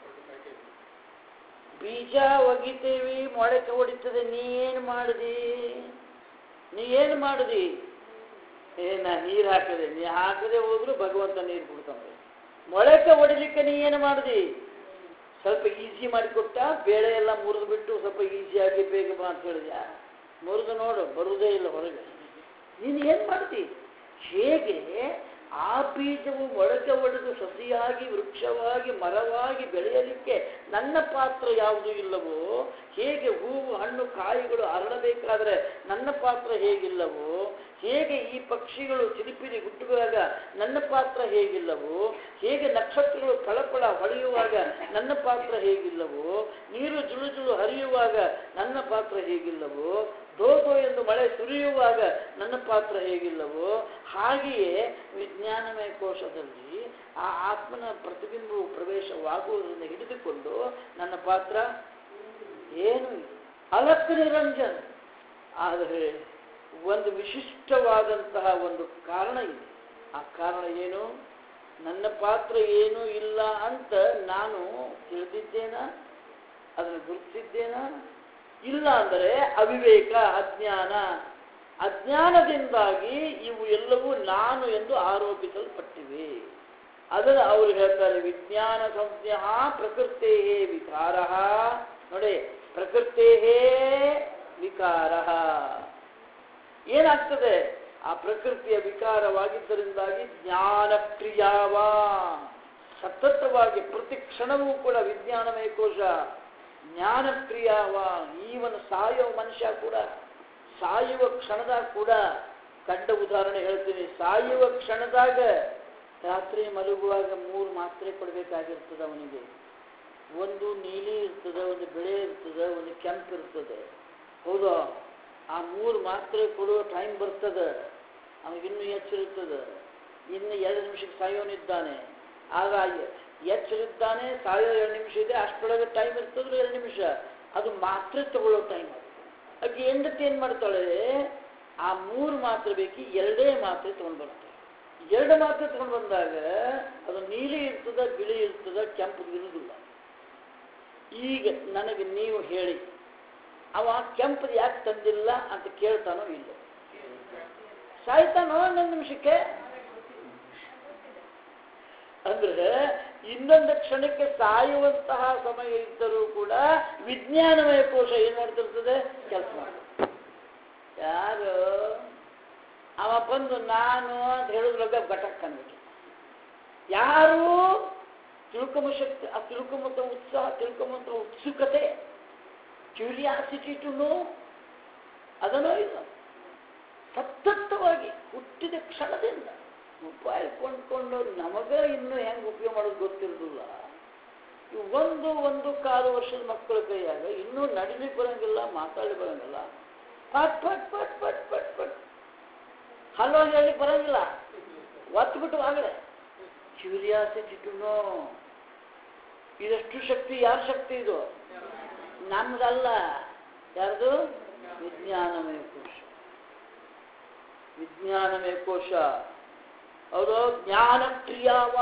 ಬೀಜ ಒಗಿತೇವಿ ಮೊಳಕೆ ಹೊಡಿತದೆ ನೀ ಏನು ಮಾಡಿದಿ ನೀ ಏನು ಮಾಡಿದಿ ಏ ನಾ ನೀರು ಹಾಕದೆ ನೀ ಹಾಕದೆ ಹೋದ್ರು ಭಗವಂತ ನೀರು ಕೊಡ್ತಾನೆ ಮೊಳಕೆ ಹೊಡಿಲಿಕ್ಕೆ ನೀ ಏನು ಮಾಡಿದಿ ಸ್ವಲ್ಪ ಈಸಿ ಮಾಡಿಕೊಟ್ಟ ಬೇಳೆ ಎಲ್ಲ ಮುರಿದು ಬಿಟ್ಟು ಸ್ವಲ್ಪ ಈಸಿಯಾಗಿ ಬೇಗ ಬಾ ಅಂತ ಹೇಳಿದ್ಯಾ ಮುರಿದು ನೋಡು ಬರುವುದೇ ಇಲ್ಲ ಹೊರಗೆ ನೀನು ಏನು ಮಾಡ್ತಿ ಹೇಗೆ ಆ ಬೀಜವು ಮೊಳಕೆ ಒಡೆದು ಸಸಿಯಾಗಿ ವೃಕ್ಷವಾಗಿ ಮರವಾಗಿ ಬೆಳೆಯಲಿಕ್ಕೆ ನನ್ನ ಪಾತ್ರ ಯಾವುದು ಇಲ್ಲವೋ ಹೇಗೆ ಹೂವು ಹಣ್ಣು ಕಾಯಿಗಳು ಅರಳಬೇಕಾದ್ರೆ ನನ್ನ ಪಾತ್ರ ಹೇಗಿಲ್ಲವೋ ಹೇಗೆ ಈ ಪಕ್ಷಿಗಳು ಚಿಲಿಪಿಲಿ ಹುಟ್ಟುವಾಗ ನನ್ನ ಪಾತ್ರ ಹೇಗಿಲ್ಲವೋ ಹೇಗೆ ನಕ್ಷತ್ರಗಳು ಫಳಫಳ ಹೊಳೆಯುವಾಗ ನನ್ನ ಪಾತ್ರ ಹೇಗಿಲ್ಲವೋ ನೀರು ಜುಳು ಜುಳು ಹರಿಯುವಾಗ ನನ್ನ ಪಾತ್ರ ಹೇಗಿಲ್ಲವೋ ದೋದೋ ಎಂದು ಮಳೆ ಸುರಿಯುವಾಗ ನನ್ನ ಪಾತ್ರ ಹೇಗಿಲ್ಲವೋ ಹಾಗೆಯೇ ವಿಜ್ಞಾನಮಯ ಕೋಶದಲ್ಲಿ ಆ ಆತ್ಮನ ಪ್ರತಿಬಿಂಬವು ಪ್ರವೇಶವಾಗುವುದನ್ನು ಹಿಡಿದುಕೊಂಡು ನನ್ನ ಪಾತ್ರ ಏನು ಇಲ್ಲ. ಅಲಕ್ ನಿರಂಜನ್ ಆದರೆ ಒಂದು ವಿಶಿಷ್ಟವಾದಂತಹ ಒಂದು ಕಾರಣ ಇದೆ ಆ ಕಾರಣ ಏನು ನನ್ನ ಪಾತ್ರ ಏನೂ ಇಲ್ಲ ಅಂತ ನಾನು ತಿಳಿದಿದ್ದೇನಾ ಅದನ್ನು ಗುರುತಿಸಿದ್ದೇನಾ ಇಲ್ಲ ಅಂದರೆ ಅವಿವೇಕ ಅಜ್ಞಾನ ಅಜ್ಞಾನದಿಂದಾಗಿ ಇವು ಎಲ್ಲವೂ ನಾನು ಎಂದು ಆರೋಪಿಸಲ್ಪಟ್ಟಿವೆ ಅದನ್ನು ಅವರು ಹೇಳ್ತಾರೆ ವಿಜ್ಞಾನ ಸಂಜ್ಞಾ ಪ್ರಕೃತೇ ವಿಕಾರ ನೋಡಿ ಪ್ರಕೃತೇ ವಿಕಾರ ಏನಾಗ್ತದೆ ಆ ಪ್ರಕೃತಿಯ ವಿಕಾರವಾಗಿದ್ದರಿಂದಾಗಿ ಜ್ಞಾನ ಕ್ರಿಯಾವ ಸತತವಾಗಿ ಪ್ರತಿ ಕ್ಷಣವೂ ಕೂಡ ವಿಜ್ಞಾನಮಯ ಕೋಶ ಜ್ಞಾನ ಕ್ರಿಯಾವ ಈವನ್ ಸಾಯುವ ಮನುಷ್ಯ ಕೂಡ ಸಾಯುವ ಕ್ಷಣದಾಗ ಕೂಡ ಕಂಡ ಉದಾಹರಣೆ ಹೇಳ್ತೀನಿ ಸಾಯುವ ಕ್ಷಣದಾಗ ರಾತ್ರಿ ಮಲಗುವಾಗ ಮೂರು ಮಾತ್ರೆ ಕೊಡಬೇಕಾಗಿರ್ತದೆ ಅವನಿಗೆ ಒಂದು ನೀಲಿ ಇರ್ತದೆ ಒಂದು ಬಿಳೆ ಇರ್ತದೆ ಒಂದು ಕೆಂಪು ಇರ್ತದೆ ಹೌದಾ ಆ ಮೂರು ಮಾತ್ರೆ ಕೊಡುವ ಟೈಮ್ ಬರ್ತದೆ ಅವನಿಗಿನ್ನೂ ಎಚ್ಚರಿರ್ತದೆ ಇನ್ನು ಎರಡು ನಿಮಿಷಕ್ಕೆ ಸಾಯೋನಿದ್ದಾನೆ ಆಗ ಎಚ್ಚರಿದ್ದಾನೆ ಸಾಯೋ ಎರಡು ನಿಮಿಷ ಇದೆ ಅಷ್ಟರೊಳಗೆ ಟೈಮ್ ಇರ್ತದ್ರೆ ಎರಡು ನಿಮಿಷ ಅದು ಮಾತ್ರೆ ತಗೊಳ್ಳೋ ಟೈಮ್ ಆಕೆ ಹೆಂಡತಿ ಏನು ಮಾಡ್ತಾಳೆ ಆ ಮೂರು ಮಾತ್ರೆ ಬೇಕಿ ಎರಡೇ ಮಾತ್ರೆ ತೊಗೊಂಡು ಬರ್ತಾಳೆ ಎರಡು ಮಾತ್ರೆ ತೊಗೊಂಡು ಬಂದಾಗ ಅದು ನೀಲಿ ಇರ್ತದ ಬಿಳಿ ಇರ್ತದ ಕೆಂಪು ಇರುವುದಿಲ್ಲ ಈಗ ನನಗೆ ನೀವು ಹೇಳಿ ಅವ ಕೆಂಪದು ಯಾಕೆ ತಂದಿಲ್ಲ ಅಂತ ಕೇಳ್ತಾನೋ ಇಲ್ಲ ಸಾಯ್ತಾನೋ ಇನ್ನೊಂದು ನಿಮಿಷಕ್ಕೆ ಅಂದ್ರೆ ಇನ್ನೊಂದು ಕ್ಷಣಕ್ಕೆ ಸಾಯುವಂತಹ ಸಮಯ ಇದ್ದರೂ ಕೂಡ ವಿಜ್ಞಾನಮಯ ಕೋಶ ಏನ್ ಮಾಡ್ತಿರ್ತದೆ ಕೆಲಸ ಮಾಡ್ತದೆ ಯಾರು ಅವ ಬಂದು ನಾನು ಅಂತ ಹೇಳಿದ್ರೊಳಗೆ ಘಟಕ್ ಅಂದ್ಬಿಟ್ಟು ಯಾರು ತಿಳ್ಕೊಂಬ ಶಕ್ತಿ ಆ ತಿಳ್ಕೊಂಬಂತ ಉತ್ಸಾಹ ತಿಳ್ಕೊಂಬಂತ ಉತ್ಸುಕತೆ ಕ್ಯೂರಿಯಾಸಿಟಿ ಟು ನೋ ಅದನ್ನೋ ಇಲ್ಲ ಸತತವಾಗಿ ಹುಟ್ಟಿದ ಕ್ಷಣದಿಂದ ಮೊಬೈಲ್ ಕೊಂಡ್ಕೊಂಡು ನಮಗ ಇನ್ನೂ ಹೆಂಗೆ ಉಪಯೋಗ ಮಾಡೋದು ಗೊತ್ತಿರೋದಿಲ್ಲ ಇವು ಒಂದು ಒಂದು ಕಾಲು ವರ್ಷದ ಮಕ್ಕಳ ಕೈಯಾಗ ಇನ್ನೂ ನಡಿಲಿಕ್ಕೆ ಬರಂಗಿಲ್ಲ ಮಾತಾಡಿ ಬರಂಗಿಲ್ಲ ಪಟ್ ಪಟ್ ಪಟ್ ಪಟ್ ಪಟ್ ಪಟ್ ಹಲೋ ಹೇಳಲಿಕ್ಕೆ ಬರಂಗಿಲ್ಲ ಒತ್ಬಿಟ್ಟು ಆಗಲೇ ಕ್ಯೂರಿಯಾಸಿಟಿ ಟು ನೋ ಇದಷ್ಟು ಶಕ್ತಿ ಯಾರ ಶಕ್ತಿ ಇದು ನಮ್ದಲ್ಲ ಯಾರ್ದು ವಿಜ್ಞಾನಮಯ ಕೋಶ ವಿಜ್ಞಾನಮಯ ಕೋಶ ಅವರು ಜ್ಞಾನ ಕ್ರಿಯಾವ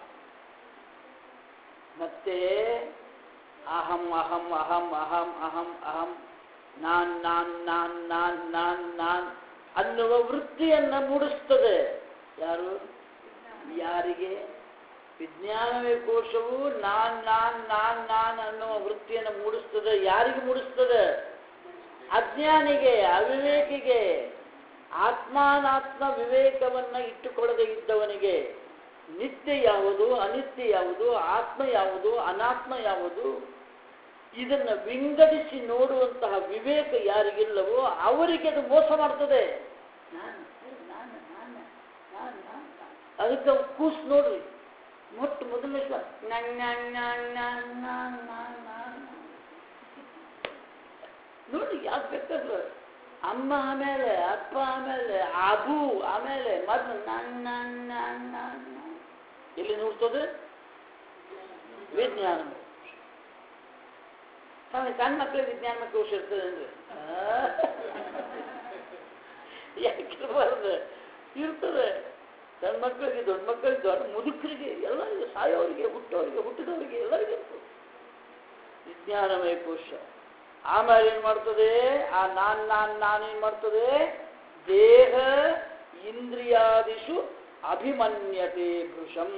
ಮತ್ತೆ ಅಹಂ ಅಹಂ ಅಹಂ ಅಹಂ ಅಹಂ ಅಹಂ ನಾನ್ ನಾನ್ ನಾನ್ ನಾನ್ ನಾನ್ ನಾನ್ ಅನ್ನುವ ವೃತ್ತಿಯನ್ನ ಮೂಡಿಸ್ತದೆ ಯಾರು ಯಾರಿಗೆ ವಿಜ್ಞಾನವೇ ಕೋಶವು ನಾನ್ ನಾನ್ ನಾನ್ ನಾನ್ ಅನ್ನುವ ವೃತ್ತಿಯನ್ನು ಮೂಡಿಸ್ತದೆ ಯಾರಿಗೆ ಮೂಡಿಸ್ತದೆ ಅಜ್ಞಾನಿಗೆ ಅವಿವೇಕಿಗೆ ಆತ್ಮಾನಾತ್ಮ ವಿವೇಕವನ್ನ ಇಟ್ಟುಕೊಳ್ಳದೆ ಇದ್ದವನಿಗೆ ನಿತ್ಯ ಯಾವುದು ಅನಿತ್ಯ ಯಾವುದು ಆತ್ಮ ಯಾವುದು ಅನಾತ್ಮ ಯಾವುದು ಇದನ್ನು ವಿಂಗಡಿಸಿ ನೋಡುವಂತಹ ವಿವೇಕ ಯಾರಿಗಿಲ್ಲವೋ ಅವರಿಗೆ ಅದು ಮೋಸ ಮಾಡ್ತದೆ ನಾನು ನಾನು ನಾನು ನಾನು ನಾನು ಅದಕ್ಕೆ ಅವ್ರು ಕೂಸ್ ನೋಡ್ರಿ ಮೊಟ್ಟ ಮೊದಲನೇ ಶ್ವಾಸ ನನ್ ನನ್ ನನ್ ನನ್ ನನ್ ನನ್ ನನ್. ನೋಡಿ ಯಾಕೆ ಬೇಕಾದ್ರೆ ಅಮ್ಮ ಆಮೇಲೆ ಅಪ್ಪ ಆಮೇಲೆ ಅಬು ಆಮೇಲೆ ಮೊದಲು ನನ್ ನನ್ ನನ್ ನನ್ ನನ್. ಎಲ್ಲಿ ನೋಡ್ತದೆ ವಿಜ್ಞಾನ ಸ್ವಾಮಿ ಸಣ್ಣ ಮಕ್ಕಳಿಗೆ ವಿಜ್ಞಾನ ಕೋಶ ಇರ್ತದೆ ಅಂದ್ರೆ ಯಾಕಿರಬಾರ್ದು ಇರ್ತದೆ ಸಣ್ಣ ಮಕ್ಕಳಿಗೆ ದೊಡ್ಡ ಮಕ್ಕಳಿಗೆ ದೊಡ್ಡ ಮುದುಕರಿಗೆ ಎಲ್ಲರಿಗೂ ಸಾಯೋರಿಗೆ ಹುಟ್ಟೋರಿಗೆ ಹುಟ್ಟಿದವರಿಗೆ ಎಲ್ಲರಿಗೂ ಇರ್ತದೆ ವಿಜ್ಞಾನಮಯ ಕೋಶ ಆಮೇಲೆ ಏನ್ ಮಾಡ್ತದೆ ಆ ನಾನ್ ನಾನ್ ನಾನ್ ಏನ್ ಮಾಡ್ತದೆ ದೇಹ ಇಂದ್ರಿಯಾದಿಷು ಅಭಿಮನ್ಯತೆ ಭೃಶಂ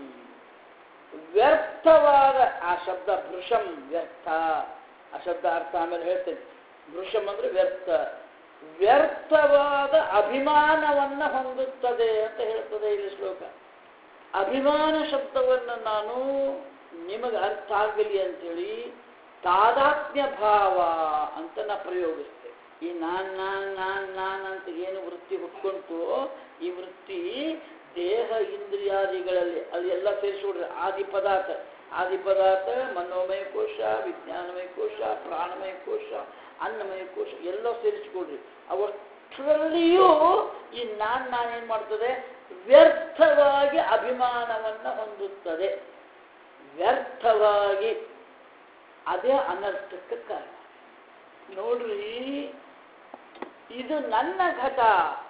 ವ್ಯರ್ಥವಾದ ಆ ಶಬ್ದ ಭೃಶಂ ವ್ಯರ್ಥ ಆ ಶಬ್ದ ಅರ್ಥ ಆಮೇಲೆ ಹೇಳ್ತೇನೆ ಭೃಶಂ ಅಂದ್ರೆ ವ್ಯರ್ಥ ವ್ಯರ್ಥವಾದ ಅಭಿಮಾನವನ್ನ ಹೊಂದುತ್ತದೆ ಅಂತ ಹೇಳ್ತದೆ ಇಲ್ಲಿ ಶ್ಲೋಕ ಅಭಿಮಾನ ಶಬ್ದವನ್ನು ನಾನು ನಿಮಗೆ ಅರ್ಥ ಆಗಲಿ ಅಂತೇಳಿ ತಾದಾತ್ಮ್ಯ ಭಾವ ಅಂತ ನಾ ಪ್ರಯೋಗಿಸ್ತೆ ಈ ನಾನ್ ನಾನ್ ನಾನ್ ನಾನ್ ಅಂತ ಏನು ವೃತ್ತಿ ಹುಟ್ಕೊಂತು ಈ ವೃತ್ತಿ ದೇಹ ಇಂದ್ರಿಯಾದಿಗಳಲ್ಲಿ ಅಲ್ಲಿ ಎಲ್ಲ ಸೇರಿಸ್ಬಿಡ್ರಿ ಆದಿ ಪದಾರ್ಥ ಆದಿ ಪದಾರ್ಥ ಮನೋಮಯ ಕೋಶ ವಿಜ್ಞಾನಮಯ ಕೋಶ ಪ್ರಾಣಮಯ ಕೋಶ ಅನ್ನಮಯ ಕೋಶ ಎಲ್ಲ ಸೇರಿಸ್ಕೊಡ್ರಿ ಅವಷ್ಟರಲ್ಲಿಯೂ ಈ ನಾನ್ ನಾನ್ ಏನ್ ಮಾಡ್ತದೆ ವ್ಯರ್ಥವಾಗಿ ಅಭಿಮಾನವನ್ನ ಹೊಂದುತ್ತದೆ ವ್ಯರ್ಥವಾಗಿ ಅದೇ ಅನರ್ಥಕ್ಕೆ ಕಾರಣ ನೋಡ್ರಿ ಇದು ನನ್ನ ಘಟ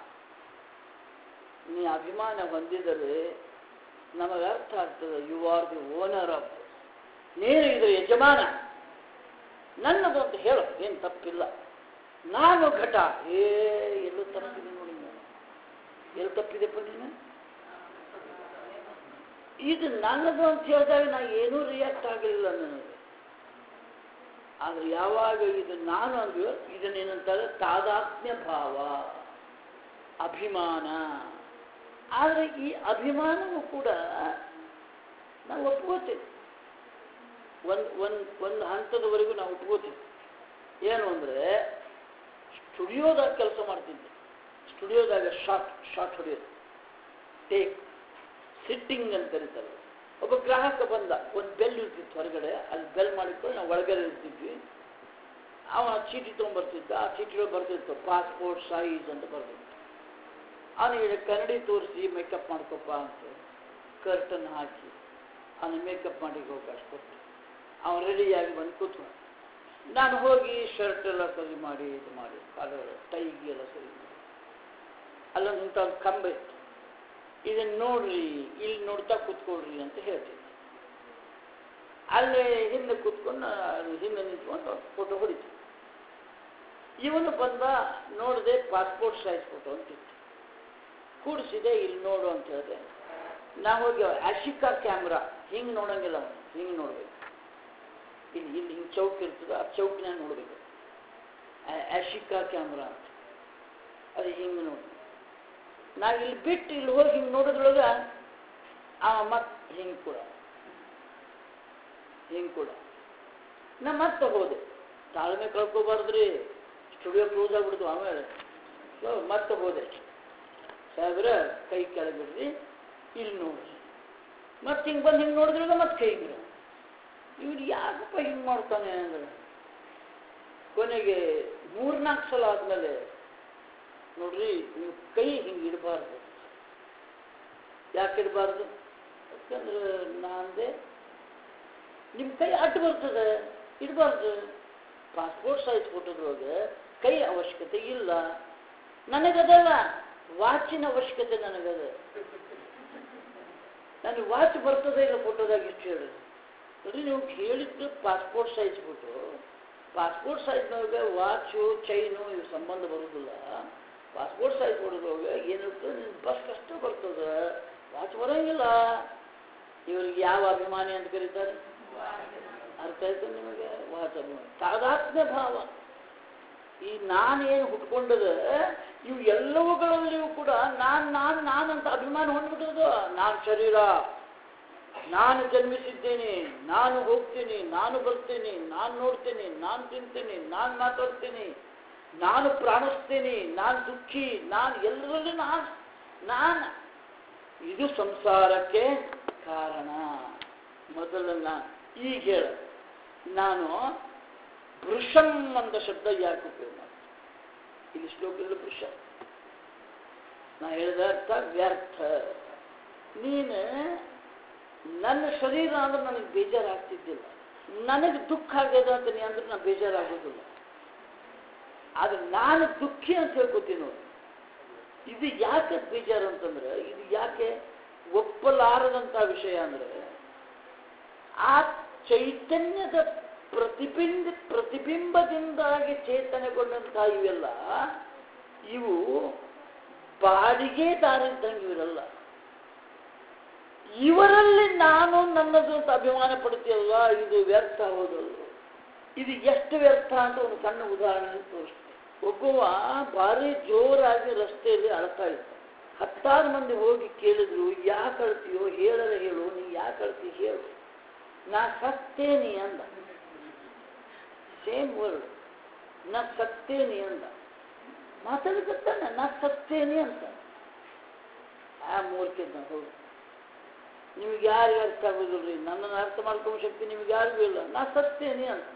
ನೀ ಅಭಿಮಾನ ಹೊಂದಿದರೆ ನಮಗೆ ಅರ್ಥ ಆಗ್ತದೆ you are the owner of ನೀನು ಇದರ ಯಜಮಾನ ನನ್ನದು ಅಂತ ಹೇಳು ಏನು ತಪ್ಪಿಲ್ಲ ನಾನು ಘಟ ಏ ಎಲ್ಲೂ ತಪ್ಪಿದೆ ನೋಡಿ ನೀನು ಎಲ್ಲಿ ತಪ್ಪಿದೆಪ್ಪ ನೀನು ಇದು ನನ್ನದು ಅಂತ ಹೇಳಿದಾಗ ನಾ ಏನೂ ರಿಯಾಕ್ಟ್ ಆಗಲಿಲ್ಲ ನನಗೆ ಆದರೆ ಯಾವಾಗ ಇದು ನಾನು ಅಂದ್ವೋ ಇದನ್ನೇನಂತಾರೆ ತಾದಾತ್ಮ್ಯ ಭಾವ ಅಭಿಮಾನ ಆದರೆ ಈ ಅಭಿಮಾನವೂ ಕೂಡ ನಾವು ಒಪ್ಕೋತೀವಿ ಒಂದು ಒಂದು ಒಂದು ಹಂತದವರೆಗೂ ನಾವು ಒಪ್ಕೋತೀವಿ ಏನು ಅಂದರೆ ಸ್ಟುಡಿಯೋದಾಗ ಕೆಲಸ ಮಾಡ್ತಿದ್ದೆ ಸ್ಟುಡಿಯೋದಾಗ ಶಾರ್ಟ್ ಶಾರ್ಟ್ ಹೊಡೆಯೋದು ಟೇಕ್ ಸಿಟ್ಟಿಂಗ್ ಅಂತ ಕರೀತಾರೆ ಒಬ್ಬ ಗ್ರಾಹಕ ಬಂದ ಒಂದು ಬೆಲ್ ಇರ್ತಿತ್ತು ಹೊರಗಡೆ ಅಲ್ಲಿ ಬೆಲ್ ಮಾಡಿಕೊಂಡು ನಾವು ಒಳಗಡೆ ಇರ್ತಿದ್ವಿ ಅವ ಚೀಟಿ ತೊಗೊಂಬರ್ತಿದ್ದ ಆ ಚೀಟಿಗಳು ಬರ್ತಿತ್ತು ಪಾಸ್ಪೋರ್ಟ್ ಸೈಜ್ ಅಂತ ಬರ್ತಿತ್ತು ಅವನಿಗೆ ಕನ್ನಡಿ ತೋರಿಸಿ ಮೇಕಪ್ ಮಾಡ್ಕೊಪ್ಪ ಅಂತ ಕರ್ಟನ್ ಹಾಕಿ ಅವನು ಮೇಕಪ್ ಮಾಡಿ ಅವಕಾಶ ಕೊಟ್ಟು ಅವನು ರೆಡಿಯಾಗಿ ಬಂದು ಕೂತ್ಕೊಂಡು ನಾನು ಹೋಗಿ ಶರ್ಟ್ ಎಲ್ಲ ಸರಿ ಮಾಡಿ ಇದು ಮಾಡಿ ಕಾಲರ್ ಟೈಗಿ ಎಲ್ಲ ಸರಿ ಮಾಡಿ ಅಲ್ಲೊಂದು ಇಂಥ ಒಂದು ಕಂಬ ಇತ್ತು ಇದನ್ನು ನೋಡ್ರಿ ಇಲ್ಲಿ ನೋಡ್ತಾ ಕೂತ್ಕೊಳ್ರಿ ಅಂತ ಹೇಳ್ತಿದ್ದೆ ಅಲ್ಲೇ ಹಿಂದೆ ಕೂತ್ಕೊಂಡು ನಾನು ಹಿಂದೆ ನಿಂತ್ಕೊಂಡು ಫೋಟೋ ಹೊಡಿತು ಇವನು ಬಂದ ನೋಡಿದೆ ಪಾಸ್ಪೋರ್ಟ್ ಸೈಜ್ ಫೋಟೋ ಅಂತಿತ್ತು ಕೂಡಿಸಿದೆ ಇಲ್ಲಿ ನೋಡು ಅಂತ ಹೇಳಿದೆ ನಾ ಹೋಗಿ ಆಶಿಕಾ ಕ್ಯಾಮ್ರಾ ಹಿಂಗೆ ನೋಡಂಗಿಲ್ಲ ಅವನು ಹಿಂಗೆ ನೋಡ್ಬೇಕು ಇಲ್ಲಿ ಇಲ್ಲಿ ಹಿಂಗೆ ಚೌಕ್ ಇರ್ತದೆ ಆ ಚೌಕ್ನಾಗ ನೋಡ್ಬೇಕು ಆಶಿಕಾ ಕ್ಯಾಮ್ರಾ ಅಂತ ಅದು ಹಿಂಗೆ ನೋಡಿ ನಾ ಇಲ್ಲಿ ಬಿಟ್ಟು ಇಲ್ಲಿ ಹೋಗಿ ಹಿಂಗೆ ನೋಡೋದ್ರೊಳಗೆ ಆ ಮತ್ತೆ ಹಿಂಗೆ ಕೂಡ ಹಿಂಗೆ ಕೂಡ ನಾ ಮತ್ತೆ ಹೋದೆ ತಾಳ್ಮೆ ಕಳ್ಕೊಬಾರ್ದ್ರಿ ಸ್ಟುಡಿಯೋ ಕ್ಲೋಸ್ ಆಗ್ಬಿಡ್ತು ಆಮೇಲೆ ಸೊ ಮತ್ತೆ ಹೋದೆ ಸಾಹೇಬ್ರ ಕೈ ಕೆಳಗಿಡ್ರಿ ಇಲ್ಲಿ ನೋಡ್ರಿ ಮತ್ತೆ ಹಿಂಗೆ ಬಂದು ಹಿಂಗೆ ನೋಡಿದ್ರಾಗ ಮತ್ತೆ ಕೈ ಬಿಡ ಇವ್ರು ಯಾಕಪ್ಪ ಹಿಂಗೆ ಮಾಡ್ತಾನೆ ಅಂದ್ರೆ ಕೊನೆಗೆ ಮೂರ್ನಾಲ್ಕು ಸಲ ಆದಮೇಲೆ ನೋಡ್ರಿ ನೀವು ಕೈ ಹಿಂಗೆ ಇಡಬಾರ್ದು ಯಾಕೆ ಇಡಬಾರ್ದು ಯಾಕಂದ್ರೆ ನಾಂದೆ ನಿಮ್ಮ ಕೈ ಅಡ್ಡ ಬರ್ತದೆ ಇಡಬಾರ್ದು ಪಾಸ್ಪೋರ್ಟ್ ಸೈಜ್ ಫೋಟೋದ್ರೊಳಗೆ ಕೈ ಅವಶ್ಯಕತೆ ಇಲ್ಲ ನನಗದಲ್ಲ ವಾಚಿನ ಅವಶ್ಯಕತೆ ನನಗದ ನನಗೆ ವಾಚ್ ಬರ್ತದೆ ಇಲ್ಲ ಫೋಟೋದಾಗ ಇಷ್ಟು ಹೇಳಿ ನೋಡಿ ನೀವು ಹೇಳಿದ್ದು ಪಾಸ್ಪೋರ್ಟ್ ಸೈಜ್ ಫೋಟೋ ಪಾಸ್ಪೋರ್ಟ್ ಸೈಜ್ನೊಳಗೆ ವಾಚು ಚೈನು ಇವು ಸಂಬಂಧ ಬರೋದಿಲ್ಲ ಪಾಸ್ಪೋರ್ಟ್ ಸೈಜ್ ಫೋಟೋದೊಳಗೆ ಏನಿರ್ತದೆ ನಿನ್ನ ಬಸ್ ಕಷ್ಟ ಬರ್ತದೆ ವಾಚ್ ಬರೋಂಗಿಲ್ಲ ಇವರಿಗೆ ಯಾವ ಅಭಿಮಾನಿ ಅಂತ ಕರೀತಾರೆ ಅರ್ಥ ಆಯ್ತು ನಿಮಗೆ ವಾಚ್ ಅಭಿಮಾನಿ ತಾದಾತ್ಮ್ಯ ಭಾವ ಈ ನಾನೇನು ಹುಟ್ಕೊಂಡದ ಇವು ಎಲ್ಲವುಗಳಲ್ಲಿಯೂ ಕೂಡ ನಾನು ನಾನು ನಾನು ಅಂತ ಅಭಿಮಾನ ಹೊಂದ್ಬಿಟ್ಟದು ನಾನು ಶರೀರ ನಾನು ಜನ್ಮಿಸಿದ್ದೇನೆ ನಾನು ಹೋಗ್ತೀನಿ ನಾನು ಬರ್ತೀನಿ ನಾನು ನೋಡ್ತೀನಿ ನಾನು ತಿಂತೀನಿ ನಾನು ಮಾತಾಡ್ತೀನಿ ನಾನು ಪ್ರಾಣಿಸ್ತೀನಿ ನಾನು ದುಃಖಿ ನಾನು ಎಲ್ಲರಲ್ಲೂ ನಾನು ನಾನು ಇದು ಸಂಸಾರಕ್ಕೆ ಕಾರಣ ಮೊದಲು ನಾನು ಈಗ ಹೇಳ ನಾನು ವೃಷಂ ಅಂತ ಶಬ್ದ ಯಾಕೆ ಉಪಯೋಗ ಮಾಡ್ತೀನಿ ಇಲ್ಲಿ ಶ್ಲೋಕದಲ್ಲಿ ವೃಷ ನಾ ಹೇಳಿದ ಅರ್ಥ ವ್ಯರ್ಥ ನೀನು ನನ್ನ ಶರೀರ ಅಂದ್ರೆ ನನಗೆ ಬೇಜಾರಾಗ್ತಿದ್ದಿಲ್ಲ ನನಗೆ ದುಃಖ ಆಗ್ಯದ ಅಂತ ನೀ ಅಂದ್ರೆ ನಾನು ಬೇಜಾರಾಗೋದಿಲ್ಲ ಆದ್ರೆ ನಾನು ದುಃಖಿ ಅಂತ ಹೇಳ್ಕೊತೀನಿ ನೋಡಿ ಇದು ಯಾಕೆ ಬೇಜಾರು ಅಂತಂದ್ರೆ ಇದು ಯಾಕೆ ಒಪ್ಪಲಾರದಂಥ ವಿಷಯ ಅಂದ್ರೆ ಆ ಚೈತನ್ಯದ ಪ್ರತಿಬಿಂಬ ಪ್ರತಿಬಿಂಬದಿಂದಾಗಿ ಚೇತನೆಗೊಂಡಂತಹ ಇವೆಲ್ಲ ಇವು ಬಾಡಿಗೆ ದಾರಿದ್ದಂಗೆ ಇವರಲ್ಲ ಇವರಲ್ಲಿ ನಾನು ನನ್ನದು ಅಂತ ಅಭಿಮಾನ ಪಡ್ತೀಯಲ್ವ ಇದು ವ್ಯರ್ಥ ಹೋದಲ್ಲ ಇದು ಎಷ್ಟು ವ್ಯರ್ಥ ಅಂತ ಒಂದು ಸಣ್ಣ ಉದಾಹರಣೆ ತೋರಿಸ್ತೇನೆ ಒಬ್ಬವ ಭಾರಿ ಜೋರಾಗಿ ರಸ್ತೆಯಲ್ಲಿ ಅಳ್ತಾ ಇದ್ದ ಹತ್ತಾರು ಮಂದಿ ಹೋಗಿ ಕೇಳಿದ್ರು ಯಾಕೆ ಅಳ್ತೀಯೋ ಹೇಳರೆ ಹೇಳು ನೀ ಯಾಕೆ ಅಳ್ತಿ ಹೇಳು ನಾ ಸತ್ತೇನಿ ಅಂದ ಸೇಮ್ ವರ್ಡ್ ನಾ ಸತ್ತೇನಿ ಅಂದ ಮಾತಾಡಕತ್ತಾನೆ ನಾ ಸತ್ತೇನಿ ಅಂತ ಆ ಮೂರ್ಖಿದ್ದ ಹೌದು ನಿಮ್ಗೆ ಯಾರಿಗೆ ಅರ್ಥ ಆಗೋದಿಲ್ರಿ ನನ್ನನ್ನು ಅರ್ಥ ಮಾಡ್ಕೊಳ್ಳೋ ಶಕ್ತಿ ನಿಮ್ಗೆ ಯಾರಿಗೂ ಇಲ್ಲ ನಾ ಸತ್ತೇನಿ ಅಂತ